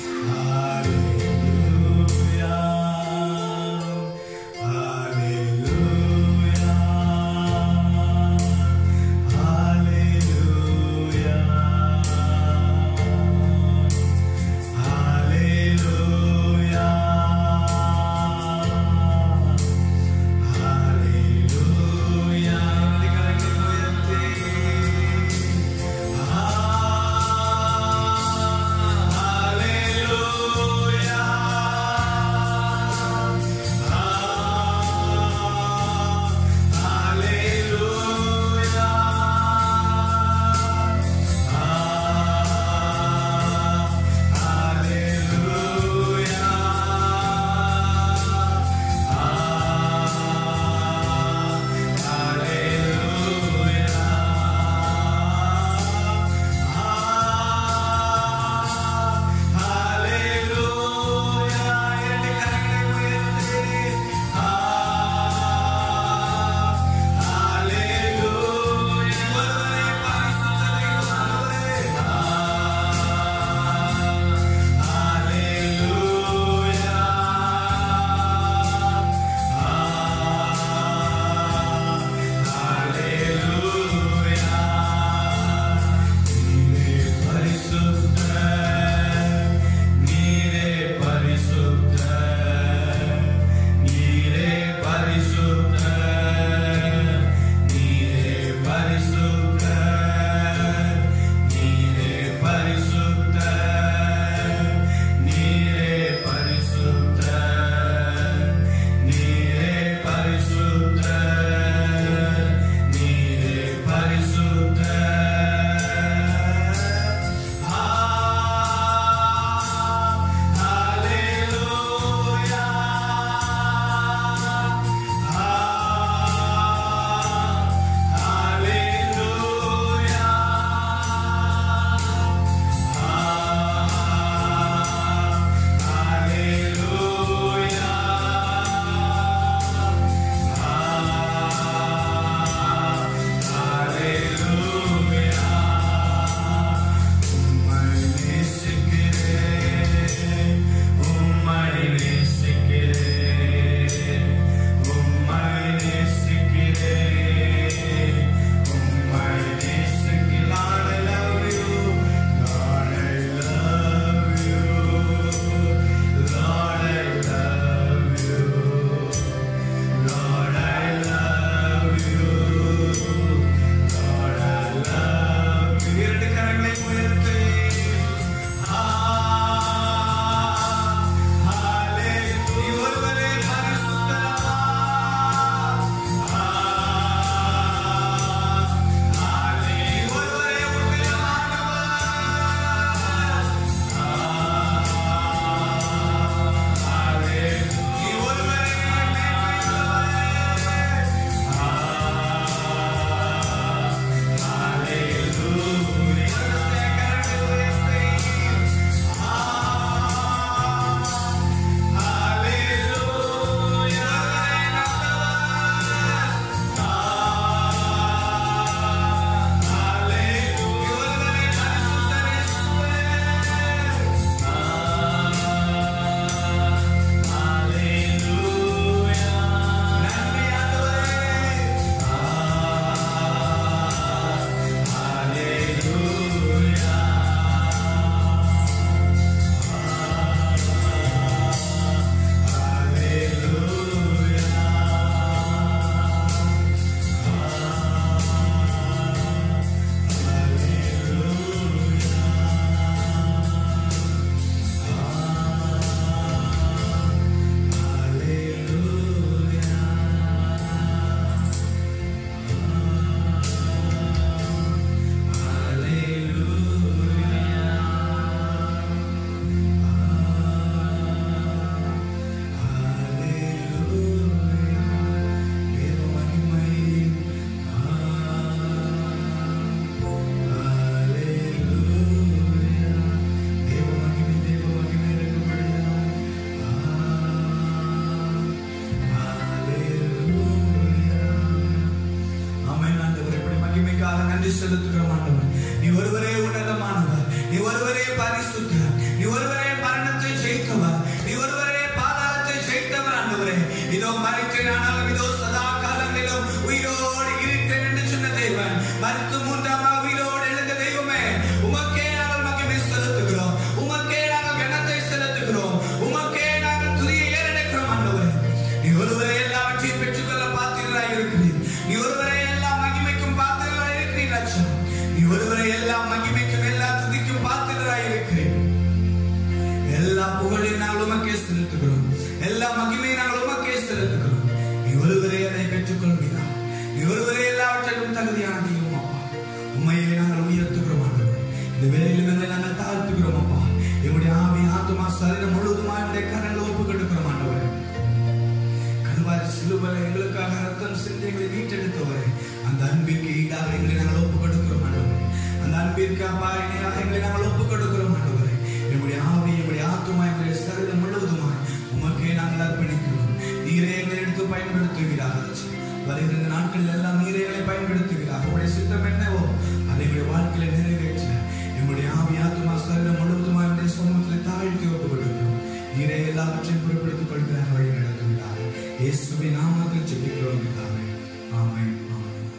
ஒருவரே உன்னதமானவர் நீ ஒருவரே பரிசுத்தர் நீ ஒருவரே மரணத்தை ஜெயித்தவர் நீ ஒருவரே பாதாளத்தை ஜெயித்தவர் ஆண்டவரே இதோ மறித்தேன் ஆனாலும் இதோ சதா காலங்களிலும் உயிரோடு இருக்கிறேன் என்று சொன்ன தேவன் மருத்து மூன்றாம் உயிரோடு எழுந்த தெய்வமே உமக்கே நாங்கள் மகிமை செலுத்துகிறோம் உமக்கே நாங்கள் கனத்தை செலுத்துகிறோம் உமக்கே நாங்கள் துதியை ஏறெடுக்கிறோம் ஆண்டவரே நீ ஒருவரே எல்லாவற்றையும் பெற்றுக்கொள்ள பாத்திரராய் இருக்கிறீர் நீ ஒருவரே எல்லா மகிமைக்கும் பாத்திரராய் இருக்கிறீர் ராஜா நீ ஒருவரே எல்லா மகிமைக்கும் எல்லா துதிக்கும் பாத்திரராய் இருக்கிறீர் எல்லா புகழையும் நாங்கள் உமக்கே செலுத்துகிறோம் எல்லா மகிமையும் நாங்கள் உமக்கே செலுத்துகிறோம் நீ ஒருவரே அதை பெற்றுக்கொள்கிறார் நீ ஒருவரே எல்லாவற்றுக்கும் தகுதியான தெய்வம் அப்பா உண்மையை நாங்கள் உயர்த்துகிறோம் ஆண்டவரே இந்த வேலையிலும் எங்களை நாங்கள் தாழ்த்துகிறோம் அப்பா எங்களுடைய ஆவி ஆத்துமா சரீரம் முழுவதுமா என்னுடைய கரங்களை ஒப்பு கொடுக்கிறோம் ஆண்டவரே கல்வாரி சிலுவையில் எங்களுக்காக ரத்தம் சிந்தி எங்களை மீட்டெடுத்தவரே அந்த அன்பிற்கு ஈடாக எங்களை நாங்கள் ஒப்பு கொடுக்கிறோம் ஆண்டவரே அந்த அன்பிற்கு அப்பா இணையாக எங்களை நாங்கள் ஒப்பு கொடுக்கிறோம் ஆண்டவரே எங்களுடைய ஆவி எங்களுடைய ஆத்துமா எங்களுடைய சரீரம் முழுவதுமாய் உமக்கே நாங்கள் அர்ப்பணிக்கிறோம் நீரே எங்களை எடுத்து பயன்படுத்துகிறார்கள் வருகிற இந்த நாட்களில் எல்லாம் நீரே எங்களை பயன்படுத்துகிறார் உங்களுடைய சித்தம் என்னவோ அதை எங்களுடைய வாழ்க்கையில நிறைவேற்ற எங்களுடைய ஆவி ஆத்துமா சரீரம் முழுவதுமாய் என்னுடைய சமூகத்தில் தாழ்த்தி ஒப்பு கொடுக்கிறோம் நீரே எல்லாவற்றையும் பொறுப்படுத்திக் கொள்கிறார் வழி நடத்துகிறார் இயேசுவின் நாமத்தில் ஜெபிக்கிறோம் பிதாவே ஆமென் ஆமென்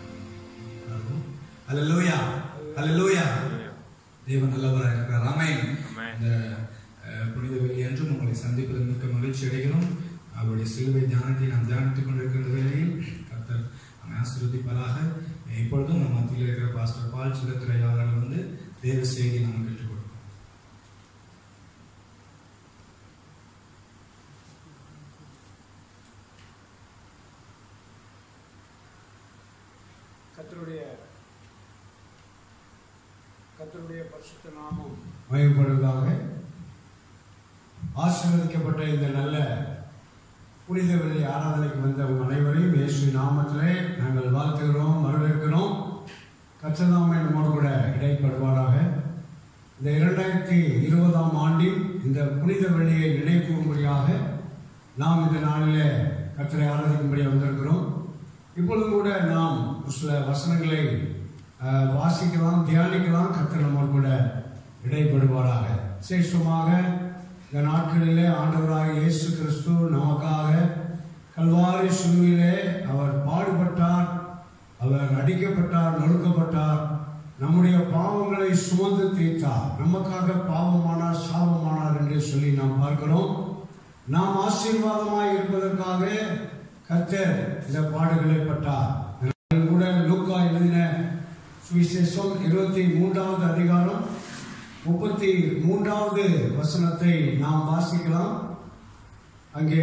ஹalleluya ஹalleluya தேவன் நல்லவராக இருக்கிறார் ஆமென் ஆமென். இந்த அஹ், புனித வெள்ளி என்றும் உங்களை சந்திப்பதில் மிக்க மகிழ்ச்சி அடைகிறோம் அவருடைய சிலுவை தியானத்தை நாம் தியானித்துக் கொண்டிருக்கிற வேளையில் கர்த்தர் நம்மை ஆசீர்வதிப்பாராக இப்பொழுதும் நம்ம மத்தியில் இருக்கிற பாஸ்டர் பால் சிலத்துறை அவர்கள் வந்து தேவ செய்தி நமக்கு கற்றுக் கொடுப்பார் கர்த்தருடைய கர்த்தருடைய பரிசுத்த நாமம் மயப்படுவதாக ஆசீர்வதிக்கப்பட்ட இந்த நல்ல புனித வெள்ளி ஆராதனைக்கு வந்த உங்கள் அனைவரையும் இயேசு நாமத்திலே நாங்கள் வாழ்த்துகிறோம் வரவேற்கிறோம் கச்சதாமை நம்மோடு கூட இடைப்படுவாராக இந்த இரண்டாயிரத்தி இருபதாம் ஆண்டில் இந்த புனித வெள்ளியை நினைக்கூறும்படியாக நாம் இந்த நாளிலே கத்தரை ஆராதிக்கும்படி வந்திருக்கிறோம் இப்பொழுதும் கூட நாம் ஒரு சில வசனங்களை அஹ், வாசிக்கலாம் தியானிக்கலாம் கத்தர் நம்மோடு கூட இடைப்படுவாராக விசேஷமாக இந்த நாட்களிலே ஆண்டவராக இயேசு கிறிஸ்து நமக்காக கல்வாரி சிலுவிலே அவர் பாடுபட்டார் அவர் அடிக்கப்பட்டார் நொறுக்கப்பட்டார் நம்முடைய பாவங்களை சுமந்து தீர்த்தார் நமக்காக பாவமானார் சாபமானார் என்று சொல்லி நாம் பார்க்கிறோம் நாம் ஆசீர்வாதமாய் இருப்பதற்காக கர்த்தர் இந்த பாடுகளை பட்டார் நாங்கள் கூட லூக்கா எழுதின சுவிசேஷம் இருபத்தி மூன்றாவது அதிகாரம் முப்பத்தி மூன்றாவது வசனத்தை நாம் வாசிக்கலாம் அங்கே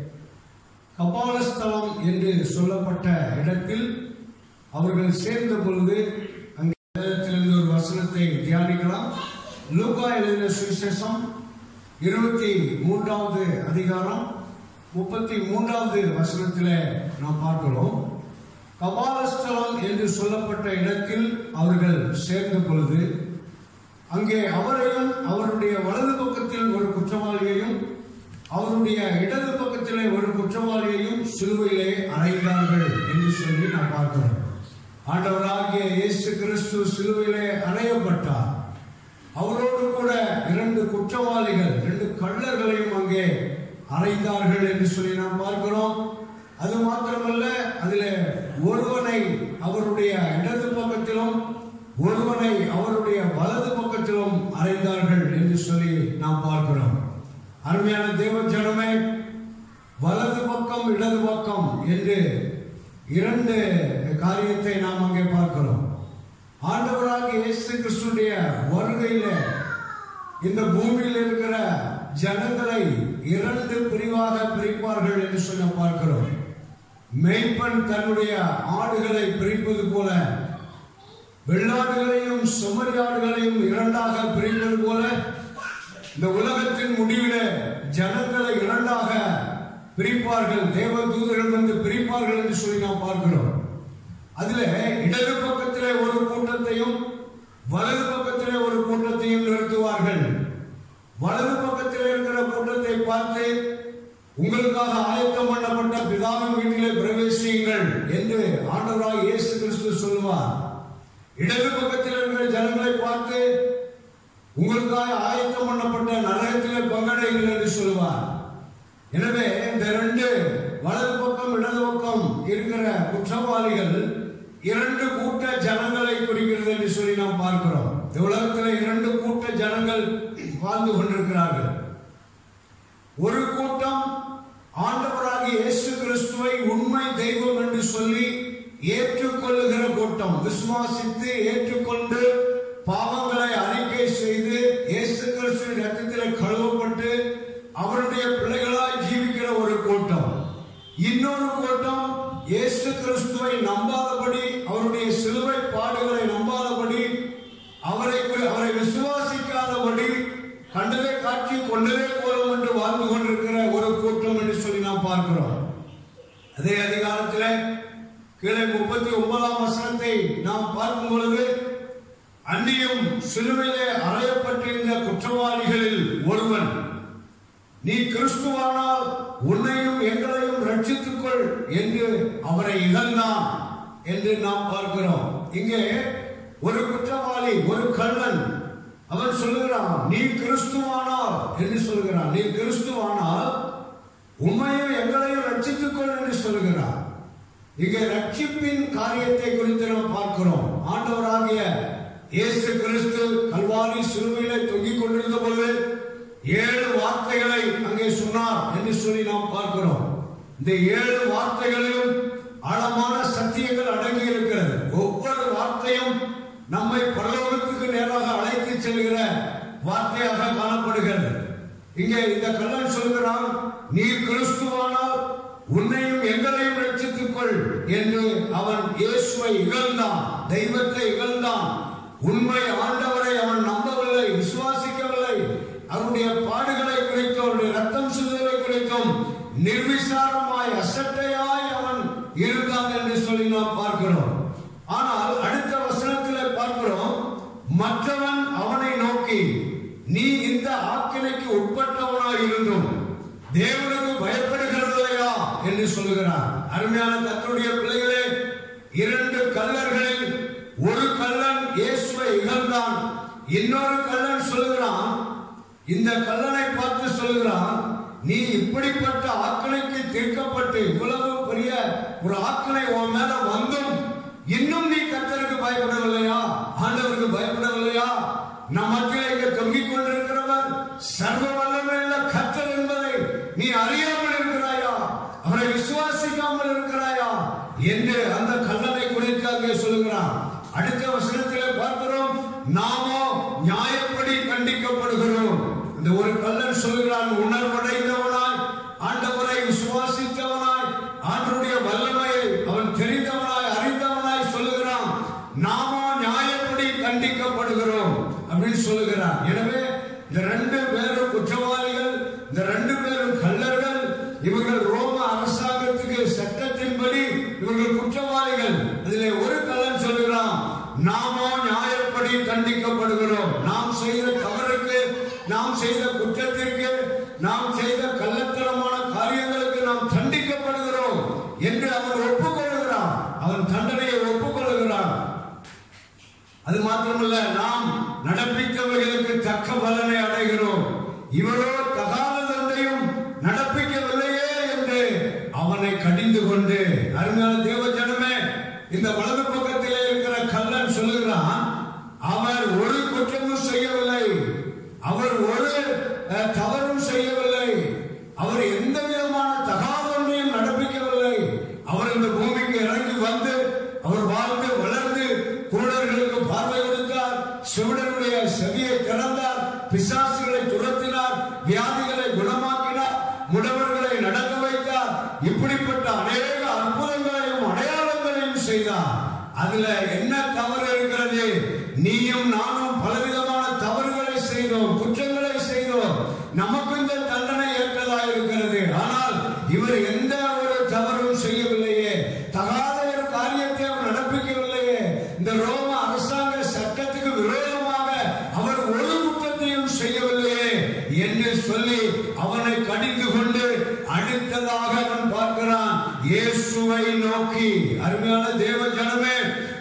கபாலஸ்தலம் என்று சொல்லப்பட்ட இடத்தில் அவர்கள் சேர்ந்த பொழுது அங்கே வேதத்திலிருந்து ஒரு வசனத்தை தியானிக்கலாம் லூக்கா எழுதின சுவிசேஷம் இருபத்தி மூன்றாவது அதிகாரம் முப்பத்தி மூன்றாவது வசனத்திலே நாம் பார்க்கிறோம் கபாலஸ்தலம் என்று சொல்லப்பட்ட இடத்தில் அவர்கள் சேர்ந்த பொழுது அங்கே அவரையும் அவருடைய வலது பக்கத்தில் ஒரு குற்றவாளியையும் அவருடைய இடது பக்கத்திலே ஒரு குற்றவாளியையும் சிலுவையிலே அறைந்தார்கள் என்று சொல்லி நாம் பார்க்கிறோம் ஆண்டவராகிய இயேசு கிறிஸ்து சிலுவையிலே அறையப்பட்டார் அவரோடு கூட இரண்டு குற்றவாளிகள் இரண்டு கள்ளர்களையும் அங்கே அறைந்தார்கள் என்று சொல்லி நாம் பார்க்கிறோம் அது மாத்திரமல்ல அதிலே ஒருவனை அவருடைய இடது பக்கத்திலும் ஒருவனை அவருடைய வலது பக்கத்திலும் அறைந்தார்கள் என்று சொல்லி நாம் பார்க்கிறோம் அருமையான தேவ ஜனமே வலது பக்கம் இடது பக்கம் என்று இரண்டு காரியத்தை நாம் அங்கே பார்க்கிறோம் ஆண்டவராக இயேசு கிறிஸ்துடைய வருகையில இந்த பூமியில் இருக்கிற ஜனங்களை இரண்டு பிரிவாக பிரிப்பார்கள் என்று சொல்ல பார்க்கிறோம் மெய்ப்பன் தன்னுடைய ஆடுகளை பிரிப்பது போல வெள்ளாடுகளையும் செம்மறியாடுகளையும் இரண்டாக பிரிப்பது போல இந்த உலகத்தின் முடிவில ஜனங்களை இரண்டாக பிரிப்பார்கள் தேவ தூதர்கள் வந்து பிரிப்பார்கள் என்று சொல்லி நாம் பார்க்கிறோம் அதுல இடது பக்கத்திலே ஒரு கூட்டத்தையும் வலது பக்கத்திலே ஒரு கூட்டத்தையும் நிறுத்துவார்கள் வலது பக்கத்தில் இருக்கிற கூட்டத்தை பார்த்து உங்களுக்காக ஆயத்தம் பண்ணப்பட்ட பிதாவின் வீட்டிலே பிரவேசியுங்கள் என்று ஆண்டவராய் இயேசு கிறிஸ்து சொல்லுவார் இடது பக்கத்தில் இருக்கிற ஜனங்களை பார்த்து உங்களுக்காக ஆயத்தம் பண்ணப்பட்ட நரகத்திலே பங்கடைகள் என்று சொல்லுவார் எனவே இந்த ரெண்டு வலது பக்கம் இடது பக்கம் இருக்கிற குற்றவாளிகள் இரண்டு கூட்ட ஜனங்களை குறிக்கிறது என்று சொல்லி நாம் பார்க்கிறோம் இந்த உலகத்தில் இரண்டு கூட்ட ஜனங்கள் வாழ்ந்து கொண்டிருக்கிறார்கள் ஒரு கூட்டம் ஆண்டவராகிய இயேசு கிறிஸ்துவை உண்மை தெய்வம் என்று சொல்லி ஏற்றுக்கொள்ளுகிற கூட்டம் விசுவாசித்து ஏற்றுக்கொண்டு பாவங்களை அறிக்கை செய்து இயேசு கிறிஸ்துவின் ரத்தத்தில் கழுவப்பட்டு அவருடைய பிள்ளைகளாய் ஜீவிக்கிற ஒரு கூட்டம் இன்னொரு கூட்டம் இயேசு கிறிஸ்துவை நம்பாதபடி அவருடைய சிலுவை பாடுகளை நம்பாதபடி அவரை அவரை விசுவாசிக்காதபடி கண்டதே காட்சி கொண்டதே போலும் என்று வாழ்ந்து கொண்டிருக்கிற ஒரு கூட்டம் என்று சொல்லி நாம் பார்க்கிறோம் அதே அதிகாரத்தில் கீழே முப்பத்தி ஒன்பதாம் வசனத்தை நாம் பார்க்கும் பொழுது அந்நியும் சிலுவையிலே அறையப்பட்டிருந்த குற்றவாளிகளில் ஒருவன் நீ கிறிஸ்துவானால் உன்னையும் எங்களையும் ரட்சித்துக் கொள் என்று அவரை இகழ்ந்தான் என்று நாம் பார்க்கிறோம் இங்கே ஒரு குற்றவாளி ஒரு கள்ளன் அவன் சொல்லுகிறான் நீ கிறிஸ்துவானால் என்று சொல்கிறான் நீ கிறிஸ்துவானால் உண்மையும் எங்களையும் ரட்சித்துக் கொள் என்று சொல்கிறான் இங்கே ரட்சிப்பின் காரியத்தை குறித்து நாம் பார்க்கிறோம் ஆண்டவராகிய இயேசு கிறிஸ்து கல்வாரி சிலுவையிலே தொங்கிக் கொண்டிருந்த பொழுது ஏழு வார்த்தைகளை அங்கே சொன்னார் என்று சொல்லி நாம் பார்க்கிறோம் இந்த ஏழு வார்த்தைகளிலும் ஆழமான சத்தியங்கள் அடங்கி இருக்கிறது ஒவ்வொரு வார்த்தையும் நம்மை பரலோகத்துக்கு நேராக அழைத்து செல்கிற வார்த்தையாக காணப்படுகிறது இங்கே இந்த கள்ளன் சொல்கிறான் நீ கிறிஸ்துவானால் உன்னையும் எங்களையும் ரட்சித்துக் கொள் என்று அவன் இயேசுவை இகழ்ந்தான் தெய்வத்தை இகழ்ந்தான் உண்மை ஆண்டவரை அவன் நம்பவில்லை விசுவாசிக்கவில்லை அவருடைய பாடுகளை குறித்தும் அவருடைய ரத்தம் சிந்துதலை குறித்தும் நிர்விசாரமாய் அசட்டையாய் அவன் இருந்தான் என்று சொல்லி நாம் பார்க்கிறோம் ஆனால் அடுத்த வசனத்தில் பார்க்கிறோம் மற்றவன் அவனை நோக்கி நீ இந்த ஆக்கினைக்கு உட்பட்டவனாய் இருந்தும் தேவனுக்கு பயப்படுகிறதில்லையா என்று சொல்லுகிறார் அருமையான கத்தருடைய பிள்ளைகளே இரண்டு கல்லர்களில் ஒரு கல்லன் இயேசுவை இகழ்ந்தான் இன்னொரு கல்லன் சொல்லுகிறான் இந்த கல்லனை பார்த்து சொல்லுகிறான் நீ இப்படிப்பட்ட ஆக்கணைக்கு தீர்க்கப்பட்டு இவ்வளவு பெரிய ஒரு ஆக்கணை உன் மேல வந்தும் இன்னும் நீ கத்தருக்கு பயப்படவில்லையா ஆண்டவருக்கு பயப்படவில்லையா நம் மத்தியில் இங்க தொங்கிக் கொண்டிருக்கிறவர் சர்வ வல்லமையுள்ள கத்தர் என்பதை நீ அறியாமல் இருக்கிறாயா அவரை விசுவாசிக்காமல் இருக்கிறாயா என்று அந்த கல்லனை குறித்து அங்கே சொல்லுகிறான் அடுத்த வசனத்திலே பார்க்கிறோம் நாமோ நியாயப்படி கண்டிக்கப்படுகிறோம் இந்த ஒரு கல்லன் சொல்லுகிறான் உணர்வடைந்தவனாய் ஆண்டவரை விசுவாசித்தவனாய் ஆண்டருடைய வல்லமையை அவன் தெரிந்தவனாய் அறிந்தவனாய் சொல்லுகிறான் நாமோ நியாயப்படி கண்டிக்கப்படுகிறோம் அப்படின்னு சொல்லுகிறான் எனவே இந்த ரெண்டு பேரும் குற்றவாளிகள் இந்த ரெண்டு பேரும் கள்ளர்கள் இவர்கள் ரோம அரசாங்கத்துக்கு சட்டத்தின்படி இவர்கள் குற்றவாளிகள் அதிலே ஒரு கள்ளன் சொல்லுகிறான் நாமோ நியாயப்படி கண்டிக்கப்படுகிறோம் நாம் செய்த தவறுக்கு நாம் செய்த குற்றத்திற்கு நாம் செய்த கள்ளத்தனமான காரியங்களுக்கு நாம் தண்டிக்கப்படுகிறோம் என்று அவன் ஒப்புக்கொள்கிறான் அவன் தண்டனையை ஒப்புக்கொள்கிறான் அது மாத்திரமல்ல நாம் நடப்பித்தவைகளுக்கு தக்க பலனை அடைகிறோம் இவரோ தகாத தந்தையும் நடப்பிக்கவில்லையே என்று அவனை கடிந்து கொண்டு அருமையான தேவ ஜனமே இந்த வலது பக்கத்திலே இருக்கிற கல்லன் சொல்லுகிறான் அவர் ஒரு குற்றமும் செய்யவில்லை அவர் ஒரு அஹ், தவறும் செய்யவில்லை அவர் எந்த விதமான தகாதொன்றையும் நடப்பிக்கவில்லை அவர் இந்த பூமிக்கு இறங்கி வந்து அவர் வாழ்ந்து வளர்ந்து குருடர்களுக்கு பார்வை கொடுத்தார் சிவடனுடைய செவியை திறந்தார் பிசாசுகளை துரத்தினார் வியாதிகளை குணமாக்கினார் முடவர்களை நடக்க வைத்தார் இப்படிப்பட்ட அநேக அற்புதங்களையும் அடையாளங்களையும் செய்தார் அதுல என்ன தவறு இருக்கிறது நீயும் நானும் பலவிதமான தவறுகளை செய்தோம் குற்றங்களை செய்தோம் நமக்கு இந்த தண்டனை ஏற்றதா இருக்கிறது ஆனால் இவர் எந்த ஒரு தவறும் செய்யவில்லையே தகாத ஒரு காரியத்தை அவர் நடப்பிக்கவில்லையே இந்த ரோம அரசாங்க சட்டத்துக்கு விரோதமாக அவர் ஒரு குற்றத்தையும் செய்யவில்லையே என்று சொல்லி அவனை கடிந்து கொண்டு அடுத்ததாக அவன் பார்க்கிறான் இயேசுவை நோக்கி அருமையான தேவ ஜனமே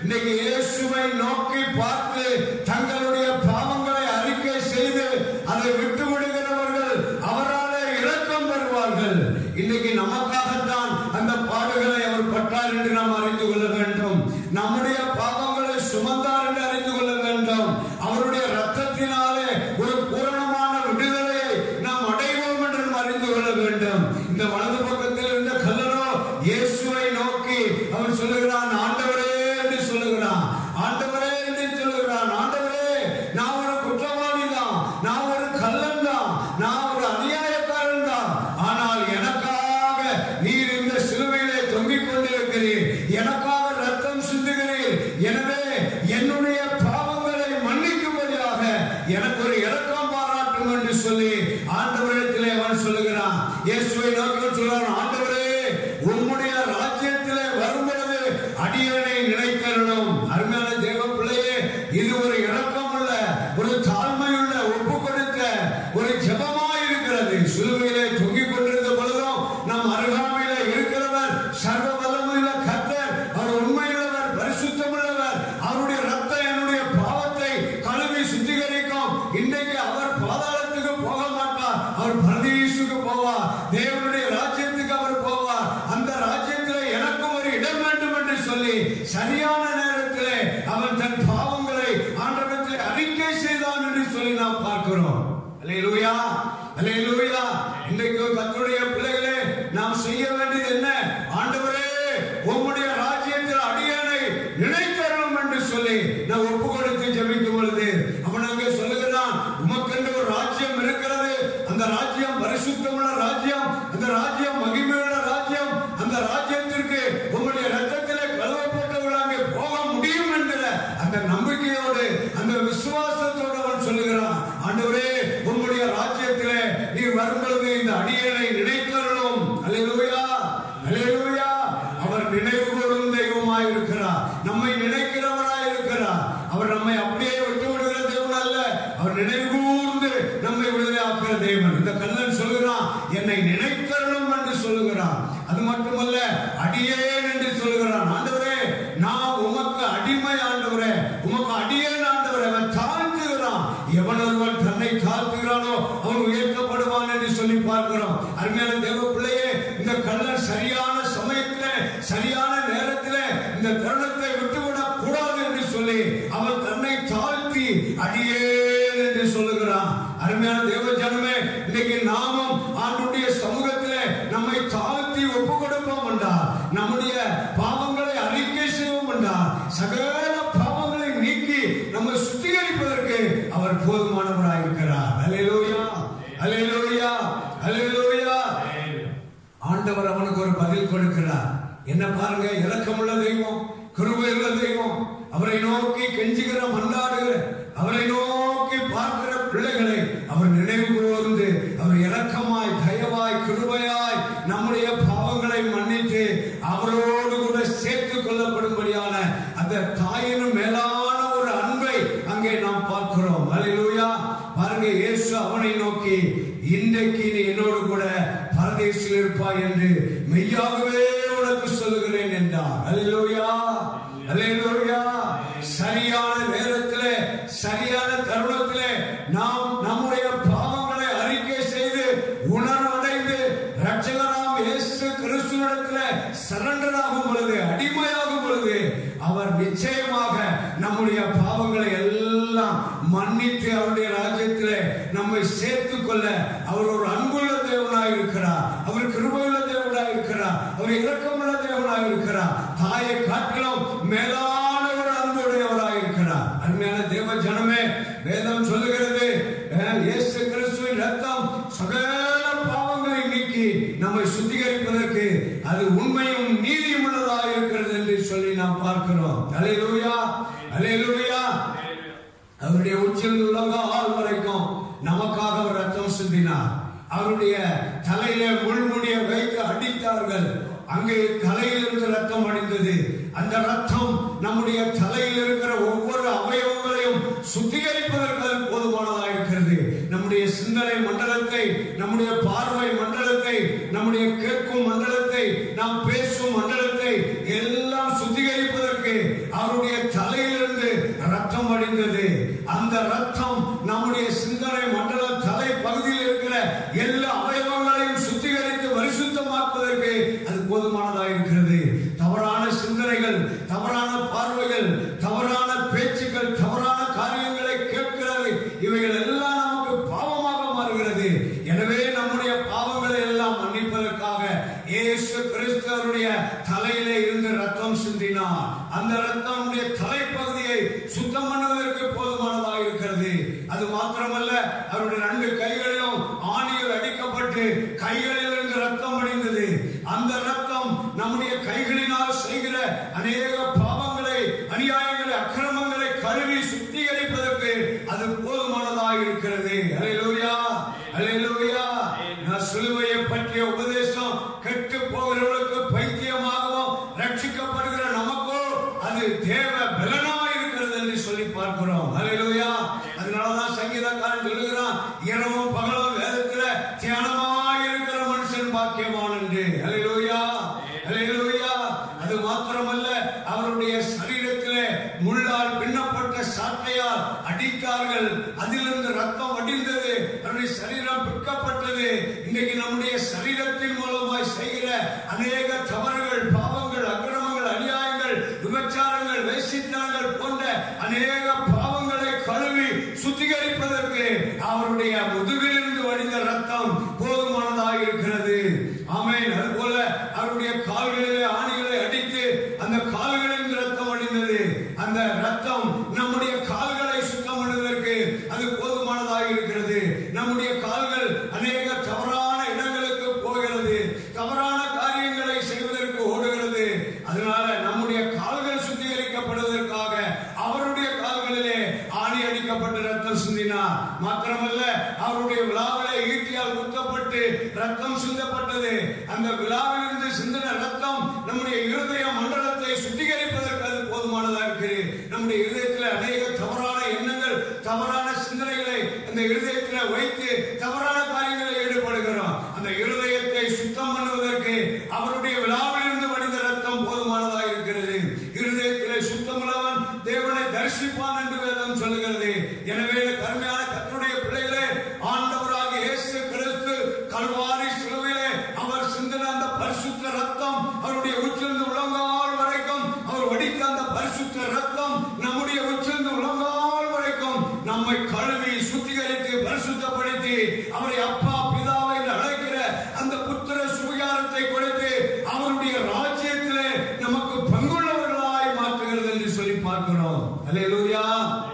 இன்னைக்கு இயேசுவை நோக்கி பார்த்து தங்களுடைய பாவங்களை அறிக்கை செய்து அதை விட்டு விடுகிறவர்கள் அவராலே இரக்கம் பெறுவார்கள் இன்னைக்கு நமக்காகத்தான் அந்த பாடுகளை அவர் பட்டார் என்று நாம் அறிந்து கொள்ள வேண்டும் நம்முடைய பாவங்களை சுமந்தார் என்று அறிந்து கொள்ள வேண்டும் அவருடைய ரத்தத்தினாலே ஒரு பூரணமான விடுதலையை நாம் அடைவோம் என்று நாம் அறிந்து கொள்ள வேண்டும் இந்த வலது பக்கத்தில் இருந்த கல்லனோ இயேசுவை நோக்கி அவன் சொல்லுகிறான் ஆண்டவரே என்று சொல்லுகிறான் ஆண்டவரே என்று சொல்லுகிறான் ஆண்டவரே நான் ஒரு குற்றவாளி தான் நான் ஒரு கல்லன் தான் நான் ஒரு அநியாயக்காரன் தான் ஆனால் எனக்காக நீர் இந்த சிலுவையிலே தொங்கிக் கொண்டிருக்கிறீர் எனக்காக ரத்தம் சிந்துகிறீர் எனவே என்னுடைய பாவங்களை மன்னிக்கும்படியாக எனக்கு ஒரு இரக்கம் பாராட்டும் என்று சொல்லி ஆண்டவரிடத்திலே அவன் சொல்லுகிறான் இயேசுவை நோக்கி சொல்றான் ஆண்டவரே உம்முடைய ராஜ்யத்திலே வரும்பொழுது அடியனை நினைத்தரணும் அருமையான தேவ பிள்ளையே இது ஒரு இரக்கமுள்ள ஒரு தாழ்மையுள்ள ஒப்பு கொடுத்த ஒரு ஜெபமாய் இருக்கிறது சிலுவையிலே தொங்கிக் கொண்டிருந்த பொழுதும் நம் அருகாமையில இருக்கிறவர் சர்வ வல்லமையுள்ள கர்த்தர் அவர் உண்மையுள்ளவர் பரிசுத்தமுள்ளவர் அவருடைய ரத்தம் என்னுடைய பாவத்தை கழுவி சுத்திகரிக்கும் இன்றைக்கு அவர் பாதாளத்துக்கு போக மாட்டார் அவர் பரதீசுக்கு போவார் தேவனுடைய ராஜ்யத்துக்கு அவர் போவார் அந்த ராஜ்யத்திலே எனக்கும் ஒரு இடம் வேண்டும் என்று சொல்லி சரியான நேரத்திலே அவன் தன் பாவங்களை ஆண்டவரத்தில் அறிக்கை செய்தான் என்று சொல்லி நாம் பார்க்கிறோம் அல்லேலூயா அல்லேலூயா இன்றைக்கு கர்த்தருடைய பிள்ளைகளே நாம் செய்ய வேண்டியது என்ன ஆண்டவரே உம்முடைய ராஜ்யத்தில் அடியனை நினைத்தரணும் என்று சொல்லி நான் ஒப்பு கொடுத்து ஜெபிக்கும் பொழுது அவன் அங்கே சொல்லுகிறான் உமக்கென்று ஒரு ராஜ்யம் இருக்கிறது அந்த ராஜ்யம் பரிசுத்தமுள்ள ராஜ்யம் அந்த ராஜ்யம் மகிமையுள்ள ராஜ்யம் அந்த ராஜ்யத்திற்கு உங்களுடைய ரத்தத்திலே கழுவப்பட்டவர்கள் அங்கே போக முடியும் என்கிற அந்த நம்பிக்கையோடு அந்த விசுவாசத்தோடு அவன் சொல்லுகிறான் ஆண்டவரே உங்களுடைய ராஜ்யத்திலே நீர் வரும்பொழுது இந்த அடியனை நினைத்தரணும் அல்லேலூயா அல்லேலூயா அவர் நினைவு கூறும் தெய்வமாய் இருக்கிறார் நம்மை நினைக்கிறவராய் இருக்கிறார் அவர் நம்மை அப்படியே விட்டு விடுகிற தேவன் அல்ல அவர் நினைவு கூர்ந்து நம்மை விடுதலையாக்குற தேவன் இந்த கல்லன் சொல்லுகிறான் என்னை நினைத்தரணும் என்று சொல்லுகிறான் அது மட்டுமல்ல அடியேன் என்று சொல்லுகிறான் ஆண்டவரே நான் உமக்கு அடிமை ஆண்டவரே உமக்கு அடியேன் ஆண்டவரே அவன் தாழ்த்துகிறான் எவன் ஒருவன் தன்னை தாழ்த்துகிறானோ அவன் உயர்த்தப்படுவான் என்று சொல்லி பார்க்கிறோம் அருமையான தேவ பிள்ளையே இந்த கள்ளன் சரியான சமயத்திலே சரியான நேரத்திலே இந்த தருணத்தை விட்டுவிடக் கூடாது என்று சொல்லி அவன் தன்னை தாழ்த்தி அடியேன் என்று சொல்லுகிறான் அருமையான தேவ ஜனமே இன்னைக்கு நாமும் ஆண்டுடைய சமூகத்திலே நம்மை தாழ்த்தி ஒப்பு கொடுப்போம் என்றார் நம்முடைய பாவங்களை அறிக்கை செய்வோம் என்றார் சகல பாவங்களை நீக்கி நம்மை சுத்திகரிப்பதற்கு அவர் போதுமானவராய் இருக்கிறார் அல்லேலூயா அல்லேலூயா அல்லேலூயா ஆண்டவர் அவனுக்கு ஒரு பதில் கொடுக்கிறார் என்ன பாருங்க இரக்கமுள்ள தெய்வம் கிருபையுள்ள தெய்வம் அவரை நோக்கி கெஞ்சுகிற மன்றாடுகிற அவரை நோக்கி பார்க்கிற பிள்ளைகளை அவர் நினைவு கூர்ந்து அவர் இரக்கமாய் தயவாய் கிருபையாய் நம்முடைய பாவங்களை மன்னித்து அவரோடு கூட சேர்த்துக் கொள்ளப்படும்படியான அந்த தாயினும் மேலான ஒரு அன்பை அங்கே நாம் பார்க்கிறோம் அல்லேலூயா பாருங்க இயேசு அவனை நோக்கி இன்றைக்கு நீ என்னோடு கூட பரதேசில் இருப்பாய் என்று மெய்யாகவே உனக்கு சொல்லுகிறேன் என்றார் அல்லேலூயா அல்லேலூயா சரியான நேரத்திலே சரியான தருணத்திலே நாம் நம்முடைய பாவங்களை அறிக்கை செய்து உணர்வடைந்து ரட்சகராம் இயேசு கிறிஸ்துவிடத்திலே சரண்டர் ஆகும் பொழுது அடிமையாகும் பொழுது அவர் நிச்சயமாக நம்முடைய பாவங்களை எல்லாம் மன்னித்து அவருடைய ராஜ்யத்திலே நம்மை சேர்த்துக் கொள்ள அவர் ஒரு அன்புள்ள தேவனாய் இருக்கிறார் அவர் கிருபையுள்ள தேவனாய் இருக்கிறார் அவர் இரக்கமுள்ள தேவனாய் இருக்கிறார் தாயை காட்டிலும் மேலான ஒரு அன்புடையவராய் இருக்கிறார் அருமையான தேவ ஜனமே வேதம் சொல்லுகிறது அஹ், இயேசு கிறிஸ்துவின் ரத்தம் சகல பாவங்களை நீக்கி நம்மை சுத்திகரிப்பதற்கு அது உண்மையும் நீதியும் உள்ளதாக இருக்கிறது என்று சொல்லி நாம் பார்க்கிறோம் அலையிலூயா அலையிலூயா அவருடைய உச்சிலிருந்து உள்ளங்கால் வரைக்கும் நமக்காக அவர் ரத்தம் சிந்தினார் அவருடைய தலையில முள்முடிய வைத்து அடித்தார்கள் அங்கே தலையில் இருந்து ரத்தம் அடிந்தது அந்த ரத்தம் நம்முடைய தலையில் இருக்கிற ஒவ்வொரு அவயவங்களையும் சுத்திகரிப்பதற்கு அது போதுமானதாக இருக்கிறது நம்முடைய சிந்தனை மண்டலத்தை நம்முடைய பார்வை மண்டலத்தை நம்முடைய கேட்கும் மண்டலத்தை நாம் பேசும் மண்டலத்தை எல்லாம் சுத்திகரிப்பதற்கு அவருடைய அவருடைய ரெண்டு கைகளிலும் ஆணிகள் அடிக்கப்பட்டு கைகளில் இருந்து ரத்தம் வடிந்தது அந்த ரத்தம் நம்முடைய கைகளினால் செய்கிற அநேக பாவங்களை அநியாயங்களை அக்கிரமங்களை கழுவி சுத்திகரிப்பதற்கு அது போதுமானதாக இருக்கிறது அலையிலூயா அலையிலூயா நான் சிலுவையை பற்றிய உபதேசம் கெட்டு போகிறவர்களுக்கு பைத்தியமாகவும் ரட்சிக்கப்படுகிற நமக்கோ அது தேவ பலனா இருக்கிறது என்று சொல்லி பார்க்கிறோம் அலையிலூயா அதனாலதான் சங்கீதக்காரன் சொல்லுகிறான் இரவும் பகலும் வேதத்துல தியானமாய் இருக்கிற மனுஷன் பாக்கியவான் என்று அலையிலூயா அலையிலூயா அது மாத்திரமல்ல அவருடைய சரீரத்திலே முள்ளால் பின்னப்பட்ட சாட்டையால் அடித்தார்கள் அதிலிருந்து ரத்தம் வடிந்தது அவருடைய சரீரம் பிற்கப்பட்டது இன்றைக்கு நம்முடைய சரீரத்தின் மூலமாய் செய்கிற அநேக தவறுகள் பாவங்கள் அக்கிரமங்கள் அநியாயங்கள் விபச்சாரங்கள் வேசித்தனங்கள் போன்ற அநேக பாவங்களை கழுவி சுத்திகரிப்பதற்கு அவருடைய முதுகிலிருந்து வடிந்த ரத்தம் போதுமானதாக இருக்கிறது ஆமென் அதுபோல அவருடைய கால்களிலே ஆணிகளை அடித்து அந்த கால்களில் ரத்தம் வடிந்தது அந்த ரத்தம் நம்முடைய கால்களை சுத்தம் பண்ணுவதற்கு அது போதுமானதாக இருக்கிறது நம்முடைய கால்கள் அநேக தவறான இடங்களுக்கு போகிறது தவறான காரியங்களை செய்வதற்கு ஓடுகிறது அதனால நம்முடைய கால்கள் சுத்திகரிக்கப்படுவதற்காக அவருடைய கால்களிலே ஆணி அடிக்கப்பட்டு ரத்தம் சிந்தினார் மாத்திரமல்ல அவருடைய விழாவிலே ஈட்டியால் குத்தப்பட்டு ரத்தம் சிந்தப்பட்டது அந்த விழாவிலிருந்து சிந்தின ரத்தம் நம்முடைய இருதய மண்டலத்தை சுத்திகரிப்பதற்கு அது போதுமானதாக இருக்கிறது நம்முடைய இருதயத்தில் அநேக தவறான எண்ணங்கள் தவறான சிந்தனைகளை அந்த இருதயத்தில் வைத்து தவறான காரியங்களில் ஈடுபடுகிறோம் அந்த இருதயத்தை சுத்தம் பண்ணுவதற்கு அவருடைய விழாவிலிருந்து வடிந்த ரத்தம் போதுமானதாக இருக்கிறது இருதயத்திலே சுத்தமுள்ளவன் தேவனை தரிசிப்பான் என்று வேதம் சொல்லுகிறது எனவே கருமையான கத்தருடைய பிள்ளைகளே ஆண்டவராக இயேசு கிறிஸ்து கல்வாரி சிலுவையிலே அவர் சிந்தின அந்த பரிசுத்த ரத்தம் அவருடைய உச்சிலிருந்து உலங்கால் வரைக்கும் அவர் வடித்த அந்த பரிசுத்த ரத்தம் நம்முடைய உச்சிலிருந்து உலங்கால் வரைக்கும் நம்மை கழுவி சுத்திகரித்து பரிசுத்தப்படுத்தி அவரை அப்பா பிதாவை என்று அழைக்கிற அந்த புத்திர சுவிகாரத்தை கொடுத்து அவருடைய ராஜ்யத்திலே நமக்கு பங்குள்ளவர்களாய் மாற்றுகிறது என்று சொல்லி பார்க்கிறோம் அல்லேலூயா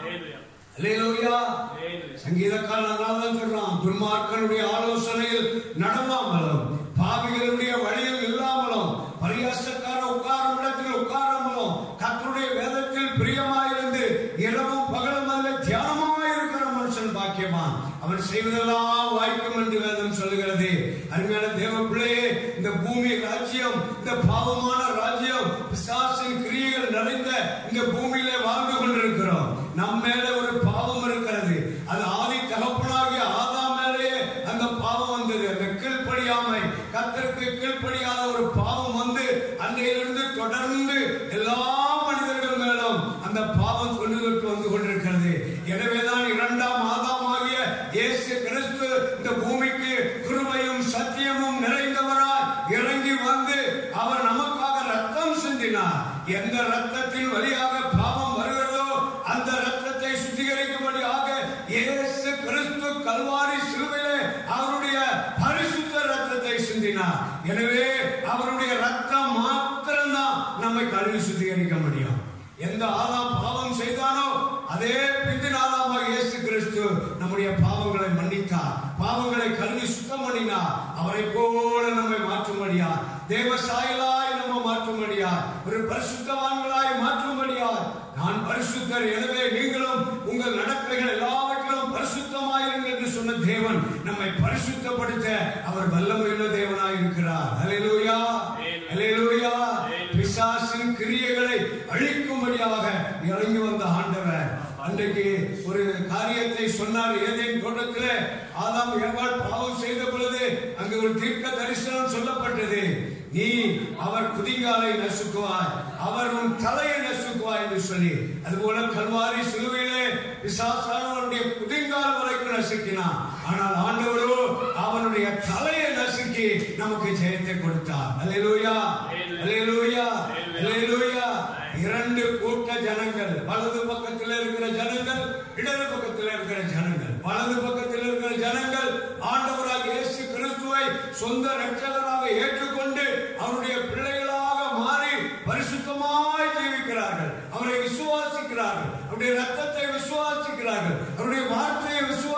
அல்லேலூயா சங்கீதக்காரன் அதனால்தான் சொல்றான் துன்மார்க்கனுடைய ஆலோசனையில் நடவாமலும் பாவிகளுடைய வழியில் இல்லாமலும் பரியாசக்கார உட்காரும் இடத்தில் உட்காராமலும் கர்த்தருடைய வேதத்தில் பிரியமாயிருந்து இரவும் பகலும் அல்ல தியானமாய் இருக்கிற மனுஷன் பாக்கியவான் அவன் செய்வதெல்லாம் வாய்க்கும் என்று வேதம் சொல்லுகிறது அருமையான தேவ பிள்ளையே இந்த பூமி ராஜ்யம் இந்த பாவமான ராஜ்யம் பிசாசின் கிரியைகள் நிறைந்த இந்த பூமியிலே வாழ்ந்து கொண்டிருக்கிறோம் நம் மேல ஒரு பாவம் இருக்கிறது அது ஆதி தகப்பனாகிய ஆதா மேலேயே அந்த பாவம் வந்தது அந்த கீழ்ப்படியாமை கத்தருக்கு கீழ்ப்படியாத ஒரு பாவம் வந்து அன்றையிலிருந்து தொடர்ந்து எல்லா மனிதர்கள் மேலும் அந்த பாவம் கொண்டு தொட்டு வந்து கொண்டிருக்கிறது எனவேதான் இரண்டாம் ஆதாமாகிய இயேசு கிறிஸ்து இந்த பூமிக்கு கிருபையும் சத்தியமும் நிறைந்தவராய் இறங்கி வந்து அவர் நமக்காக ரத்தம் சிந்தினார் எந்த ரத்தத்தின் வழியாக பாவம் வருகிறதோ அந்த ரத்தத்தை சுத்திகரிக்கும்படியாக இயேசு கிறிஸ்து கல்வாரி சிலுவையிலே அவருடைய பரிசுத்த ரத்தத்தை சிந்தினார் எனவே அவருடைய ரத்தம் மாத்திரம்தான் நம்மை கழுவி சுத்திகரிக்க முடியும் எந்த ஆதாம் பாவம் செய்தானோ அதே பிந்தின ஆதாமாக இயேசு கிறிஸ்து நம்முடைய பாவங்களை மன்னித்தார் பாவங்களை கழுவி சுத்தம் பண்ணினார் அவரை போல நம்மை மாற்றும்படியார் தேவ சாயலாய் நம்ம மாற்றும்படியார் ஒரு பரிசுத்தவான்களாய் மாற்றும்படியார் நான் பரிசுத்தர் எனவே நீங்களும் உங்கள் நடக்கைகள் எல்லாவற்றிலும் பரிசுத்தமாயிருங்கள் என்று சொன்ன தேவன் நம்மை பரிசுத்தப்படுத்த அவர் வல்லமையுள்ள தேவனாய் இருக்கிறார் ஹalleluya ஹalleluya பிசாசின் கிரியைகளை அழிக்கும்படியாக இறங்கி வந்த ஆண்டவர் அன்றைக்கு ஒரு காரியத்தை சொன்னார் ஏதேன் தோட்டத்திலே ஆதாம் ஏவாள் பாவம் செய்த பொழுது அங்கு ஒரு தீர்க்க தரிசனம் சொல்லப்பட்டது நீ அவர் குதிங்காலை நசுக்குவாய் அவர் உன் தலையை நசுக்குவாய் என்று சொல்லி அதுபோல கல்வாரி சிலுவையிலே பிசாசானவனுடைய குதிங்கால் வரைக்கும் நசுக்கினான் ஆனால் ஆண்டவரோ அவனுடைய தலையை நசுக்கி நமக்கு ஜெயத்தை கொடுத்தார் அல்லேலூயா அல்லேலூயா அல்லேலூயா இரண்டு கூட்ட ஜனங்கள் வலது பக்கத்தில் இருக்கிற ஜனங்கள் இடது பக்கத்தில் இருக்கிற ஜனங்கள் வலது பக்கத்தில் இருக்கிற ஜனங்கள் ஆண்டவராக இயேசு கிறிஸ்துவை சொந்த ரட்சகராக ஏற்றுக்கொண்டு அவருடைய பிள்ளைகளாக மாறி பரிசுத்தமாய் ஜீவிக்கிறார்கள் அவரை விசுவாசிக்கிறார்கள் அவருடைய ரத்தத்தை விசுவாசிக்கிறார்கள் அவருடைய வார்த்தையை விசுவாசிக்கிறார்கள்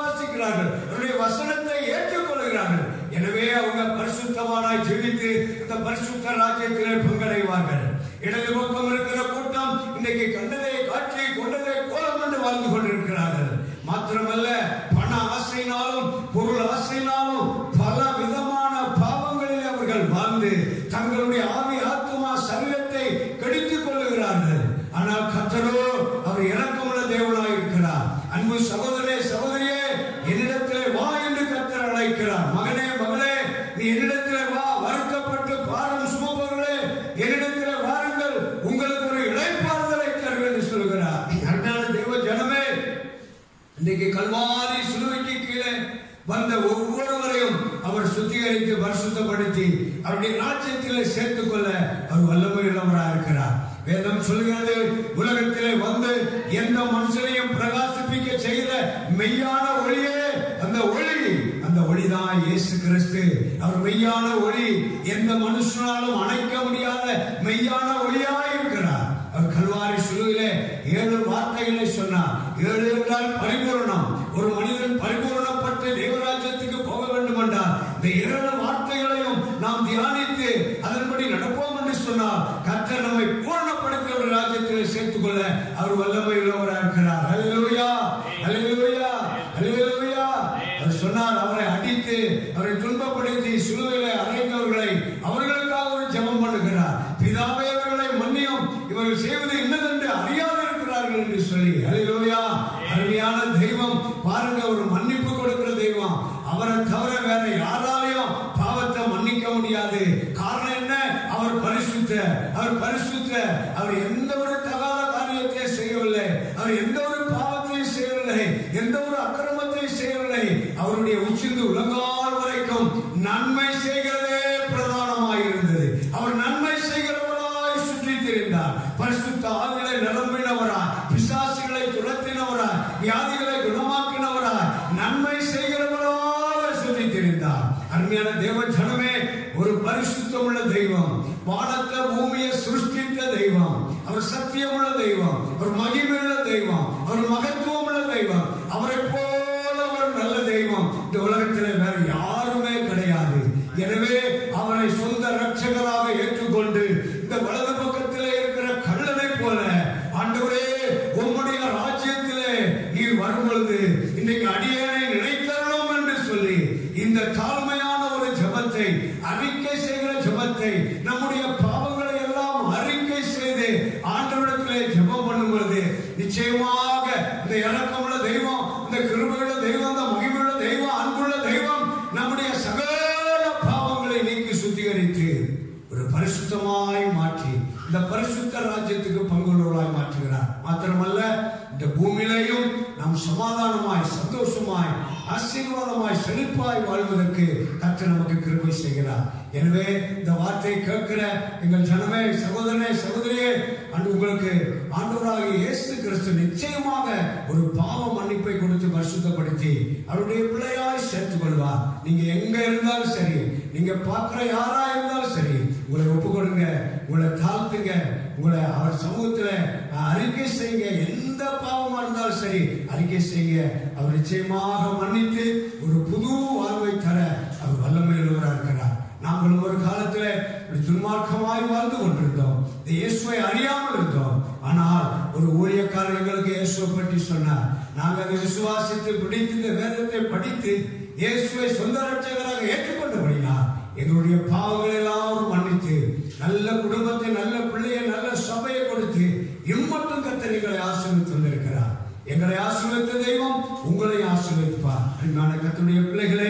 இருக்கிறார்கள் அவருடைய வசனத்தை ஏற்றுக்கொள்கிறார்கள் எனவே அவங்க பரிசுத்தமானாய் ஜெபித்து இந்த பரிசுத்த ராஜ்யத்திலே பங்கடைவார்கள் இடது பக்கம் இருக்கிற கூட்டம் இன்னைக்கு கண்டதை காட்சியை கொண்டதை கோலம் என்று வாழ்ந்து கொண்டிருக்கிறார்கள் மாத்திரமல்ல பண ஆசையினாலும் பொருள் ஆசையினாலும் பல விதமான பாவங்களில் அவர்கள் வாழ்ந்து தங்களுடைய ஆவி ஆத்மா சரீரத்தை கடித்துக் கொள்ளுகிறார்கள் ஆனால் கத்தரோ அவர் இரக்கமுள்ள தேவனாய் இருக்கிறார் அன்பு சகோதரே சகோதரியே என்னிடத்திலே வா என்று கத்தர் அழைக்கிறார் மகனே மகளே நீ என்னிடத்திலே வா வருத்தப்பட்டு பாரம் சுமப்பவர்களே என்னிடத்திலே வாருங்கள் உங்களுக்கு ஒரு இழைப்பாறுதலை தருவேன் என்று சொல்கிறார் அருமையான தேவ ஜனமே இன்னைக்கு கல்வாரி சிலுவைக்கு கீழே வந்த ஒவ்வொருவரையும் அவர் சுத்திகரித்து பரிசுத்தப்படுத்தி அவருடைய ராஜ்யத்திலே சேர்த்துக் கொள்ள அவர் வல்லமை உள்ளவராக இருக்கிறார் வேதம் சொல்கிறது உலகத்திலே வந்து எந்த மனுஷனையும் பிரகாசிப்பிக்க செய்த மெய்யான ஒளியே அந்த ஒளி அந்த ஒளிதான் இயேசு கிறிஸ்து அவர் மெய்யான ஒளி எந்த மனுஷனாலும் அணைக்க முடியாத மெய்யான ஒளியாய் இருக்கிறார் அவர் கல்வாரி சிலுவிலே ஏழு வார்த்தைகளை சொன்னார் ஏழு என்றால் பரிபூரணம் ஒரு மனிதன் பரிபூரணப்பட்டு தேவராஜ்யத்துக்கு போக வேண்டும் என்றால் இந்த ஏழு வார்த்தைகளையும் நாம் தியானித்து அதன்படி நடப்போம் என்று சொன்னார் கர்த்தர் நம்மை பூரணப்படுத்தி ஒரு ராஜ்யத்தில் சேர்த்துக் கொள்ள அவர் வல்லமை உள்ளவராக இருக்கிறார் ஹalleluya ஹalleluya ஹalleluya அவர் சொன்னார் அவரை அடித்து அவரை துன்பப்படுத்தி சிலுவையிலே அறைந்தவர்களை அவர்களுக்காக ஒரு ஜெபம் பண்ணுகிறார் பிதாவே அவர்களை மன்னியும் இவர்கள் செய்வது இன்னதென்று அறியாது இருக்கிறார்கள் என்று சொல்லி ஹalleluya அருமையான தெய்வம் பாருங்க ஒரு மன்னிப்பு கொடுக்கிற தெய்வம் அவரை தவிர வேற யாராலையும் பாவத்தை மன்னிக்க முடியாது காரணம் என்ன அவர் பரிசுத்த அவர் பரிசுத்த அவர் எந்த ஒரு தகாத காரியத்தை செய்யவில்லை அவர் எந்த ஒரு பாவத்தையும் செய்யவில்லை எந்த ஒரு அக்கிரமத்தை செய்யவில்லை அவருடைய உச்சிந்து உலகால் வரைக்கும் நன்மை செய்கிறதே பிரதானமாய் இருந்தது அவர் நன்மை செய்கிறவராய் சுற்றி திரிந்தார் பரிசுத்த ஆவிகளை நிரம்பினவராய் பிசாசுகளை துரத்தினவராய் வியாதிகளை குணமாக்கினவராய் நன்மை செய்கிறவராய் சுற்றி திரிந்தார் அருமையான தேவ ஜனமே ஒரு பரிசுத்தம் உள்ள தெய்வம் வானத்த பூமியை சிருஷ்டித்த தெய்வம் அவர் சத்தியமுள்ள தெய்வம் அவர் மகிமையுள்ள தெய்வம் அவர் மகத்துவம் உள்ள தெய்வம் அவரை போல ஒரு நல்ல தெய்வம் இந்த உலகத்தில் வேற யாருமே கிடையாது எனவே அவரை சொந்த ரட்சகராக ஏற்றுக்கொண்டு இந்த வலது பக்கத்திலே இருக்கிற கள்ளனை போல ஆண்டவரே உம்முடைய ராஜ்யத்திலே நீர் வரும் பொழுது இன்னைக்கு அடியேனை நினைத்தரணும் என்று சொல்லி இந்த தாழ்மையான ஒரு ஜெபத்தை அறிக்கை செய்கிற ஜெபத்தை நம்முடைய பாவங்களை எல்லாம் அறிக்கை செய்து ஆண்டவரிடத்திலே ஜெபம் பண்ணும் பொழுது நிச்சயமாக இந்த இறக்கமுள்ள தெய்வம் இந்த கிருபையுள்ள தெய்வம் இந்த மகிமையுள்ள தெய்வம் அன்புள்ள தெய்வம் நம்முடைய சகல பாவங்களை நீக்கி சுத்திகரித்து ஒரு பரிசுத்தமாய் மாற்றி இந்த பரிசுத்த ராஜ்யத்துக்கு பங்குள்ளவர்களாய் மாற்றுகிறார் மாத்திரமல்ல இந்த பூமியிலையும் நாம் சமாதானமாய் சந்தோஷமாய் ஆசீர்வாதமாய் செழிப்பாய் வாழ்வதற்கு கர்த்தர் நமக்கு கிருபை செய்கிறார் எனவே இந்த வார்த்தையை கேட்கிற எங்கள் ஜனமே சகோதரனே சகோதரியே அன்று உங்களுக்கு ஆண்டவராகிய இயேசு கிறிஸ்து நிச்சயமாக ஒரு பாவ மன்னிப்பை கொடுத்து பரிசுத்தப்படுத்தி அவருடைய பிள்ளையாய் சேர்த்துக் கொள்வார் நீங்க எங்க இருந்தாலும் சரி நீங்க பார்க்கிற யாரா இருந்தாலும் சரி உங்களை ஒப்பு கொடுங்க உங்களை தாழ்த்துங்க உங்களை அவர் சமூகத்துல அறிக்கை செய்யுங்க எந்த பாவமா இருந்தாலும் சரி அறிக்கை செய்யுங்க அவர் நிச்சயமாக மன்னித்து ஒரு புது வாழ்வை தர அவர் வல்லமையுள்ளவராக இருக்கிறார் நாங்கள் ஒரு காலத்துல ஒரு துன்மார்க்கமாய் வாழ்ந்து கொண்டிருந்தோம் இந்த இயேசுவை அறியாமல் இருந்தோம் ஆனால் ஒரு ஊழியக்காரர் எங்களுக்கு இயேசுவை பற்றி சொன்னார் நாங்கள் அதை விசுவாசித்து பிடித்து இந்த வேதத்தை படித்து இயேசுவை சொந்த ரட்சகராக ஏற்றுக்கொண்டபடினார் எங்களுடைய பாவங்களை எல்லாம் அவர் மன்னித்து நல்ல குடும்பத்தை நல்ல பிள்ளையை நல்ல சபையை கொடுத்து இம்மட்டும் கத்தர் எங்களை ஆசீர்வித்து வந்திருக்கிறார் எங்களை ஆசீர்வித்த தெய்வம் உங்களை ஆசீர்விப்பார் அன்பான கத்தருடைய பிள்ளைகளே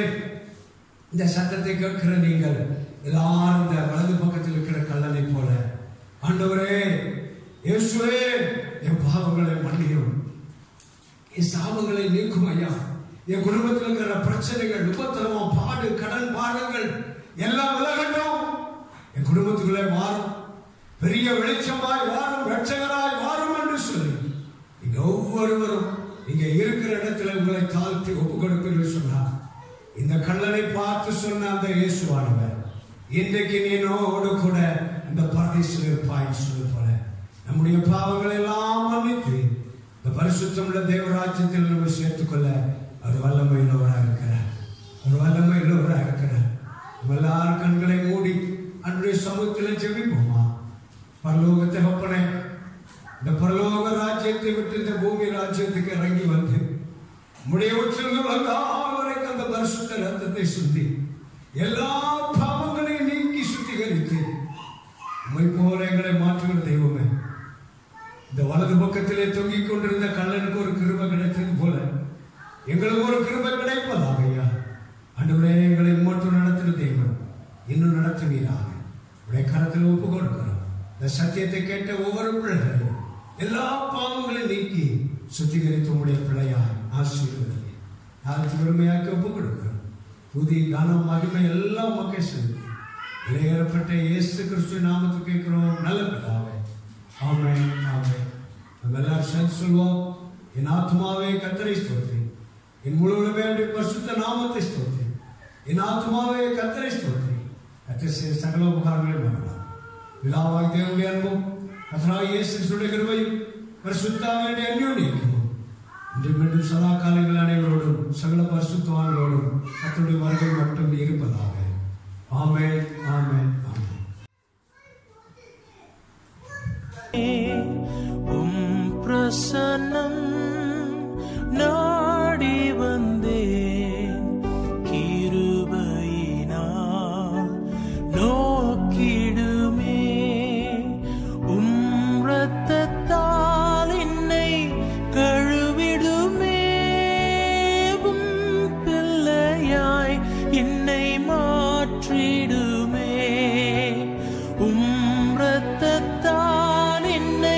இந்த சத்தத்தை கேட்கிற நீங்கள் எல்லாரும் இந்த வலது பக்கத்தில் இருக்கிற கல்லனை போல ஆண்டவரே இயேசுவே என் பாவங்களை மன்னியும் என் சாபங்களை நீக்கும் ஐயா என் குடும்பத்தில் இருக்கிற பிரச்சனைகள் உபத்திரவம் பாடு கடன் பாடங்கள் எல்லாம் விலகட்டும் என் குடும்பத்துக்குள்ளே வாரும் பெரிய வெளிச்சமாய் வாரும் ரட்சகராய் வாரும் என்று சொல்லி நீங்க ஒவ்வொருவரும் நீங்க இருக்கிற இடத்துல உங்களை தாழ்த்தி ஒப்பு கொடுப்பீர்கள் சொன்னார் இந்த கல்லனை பார்த்து சொன்ன அந்த இயேசுவானவர் இன்றைக்கு நீனோடு கூட அந்த பரதேசில் இருப்பாய் சொல்லு போல நம்முடைய பாவங்களை எல்லாம் மன்னித்து இந்த பரிசுத்தமுள்ள தேவராஜ்யத்தில் நம்ம சேர்த்துக்கொள்ள அது வல்லமை உள்ளவராக இருக்கிறார் ஒரு வல்லமை உள்ளவராக இருக்கிறார் நம்ம எல்லாரும் கண்களை மூடி அன்றைய சமூகத்தில் ஜெபிப்போமா பரலோக தகப்பனே இந்த பரலோக ராஜ்யத்தை விட்டு இந்த பூமி ராஜ்யத்துக்கு இறங்கி வந்து உடைய உச்சங்கள் வரைக்கும் அந்த பரிசுத்த ரத்தத்தை சுத்தி எல்லா பாவங்களையும் நீக்கி சுத்திகரித்து உண்மை போல எங்களை மாற்றுகிற தெய்வமே இந்த வலது பக்கத்திலே தொங்கிக் கொண்டிருந்த கல்லனுக்கு ஒரு கிருபை கிடைத்தது போல எங்களுக்கு ஒரு கிருபை கிடைப்பதாக ஐயா அன்றுவரே எங்களை மட்டும் நடத்தின தெய்வம் இன்னும் நடத்துவீராக உடைய கரத்தில் ஒப்பு கொடுக்கிறோம் இந்த சத்தியத்தை கேட்ட ஒவ்வொரு பிள்ளைகளையும் எல்லா பாவங்களையும் நீக்கி சுத்திகரித்து உடைய பிள்ளையாய் ஆசீர்வதிங்க நாளைக்கு பெருமையாக்கி ஒப்பு கொடுக்கிறோம் துதி கனம் மகிமை எல்லாம் மக்கள் செலுத்தி இளையரப்பட்ட இயேசு கிறிஸ்து நாமத்துக்கு கேட்கிறோம் நல்ல பிதாவே ஆமென் ஆமென் நம்ம எல்லாரும் சேர்ந்து சொல்வோம் என் ஆத்மாவே கத்தரை ஸ்தோத்திரி என் முழுவதுமே அவருடைய பரிசுத்த நாமத்தை ஸ்தோத்திரி என் ஆத்மாவே கத்தரை ஸ்தோத்திரி கத்தரை செய்த சகல உபகாரங்களை மறக்கலாம் விழாவாக தேவனுடைய அன்பும் கத்தராக இயேசு கிறிஸ்துடைய கிருபையும் பரிசுத்தாவினுடைய அந்யோன்யமும் இன்று மீண்டும் சதா காலங்கள் அனைவரோடும் சகல பரிசுத்தவான்களோடும் கத்தருடைய வருகை மட்டும் இருப்பதாக ஆமென் ஆமென் ஆமென் உம் பிரசன்னம் நாடி வந்தேன் கிருபையினால் நோக்கிடுமே உம் இரத்தத்தால் என்னை கழுவிடுமே உம் பிள்ளையாய் என்னை மாற்றிடுமே உம் இரத்தத்தால் என்னை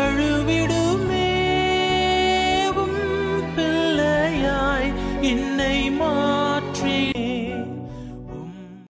கழுவிடுமே உம் பிள்ளையாய் என்னை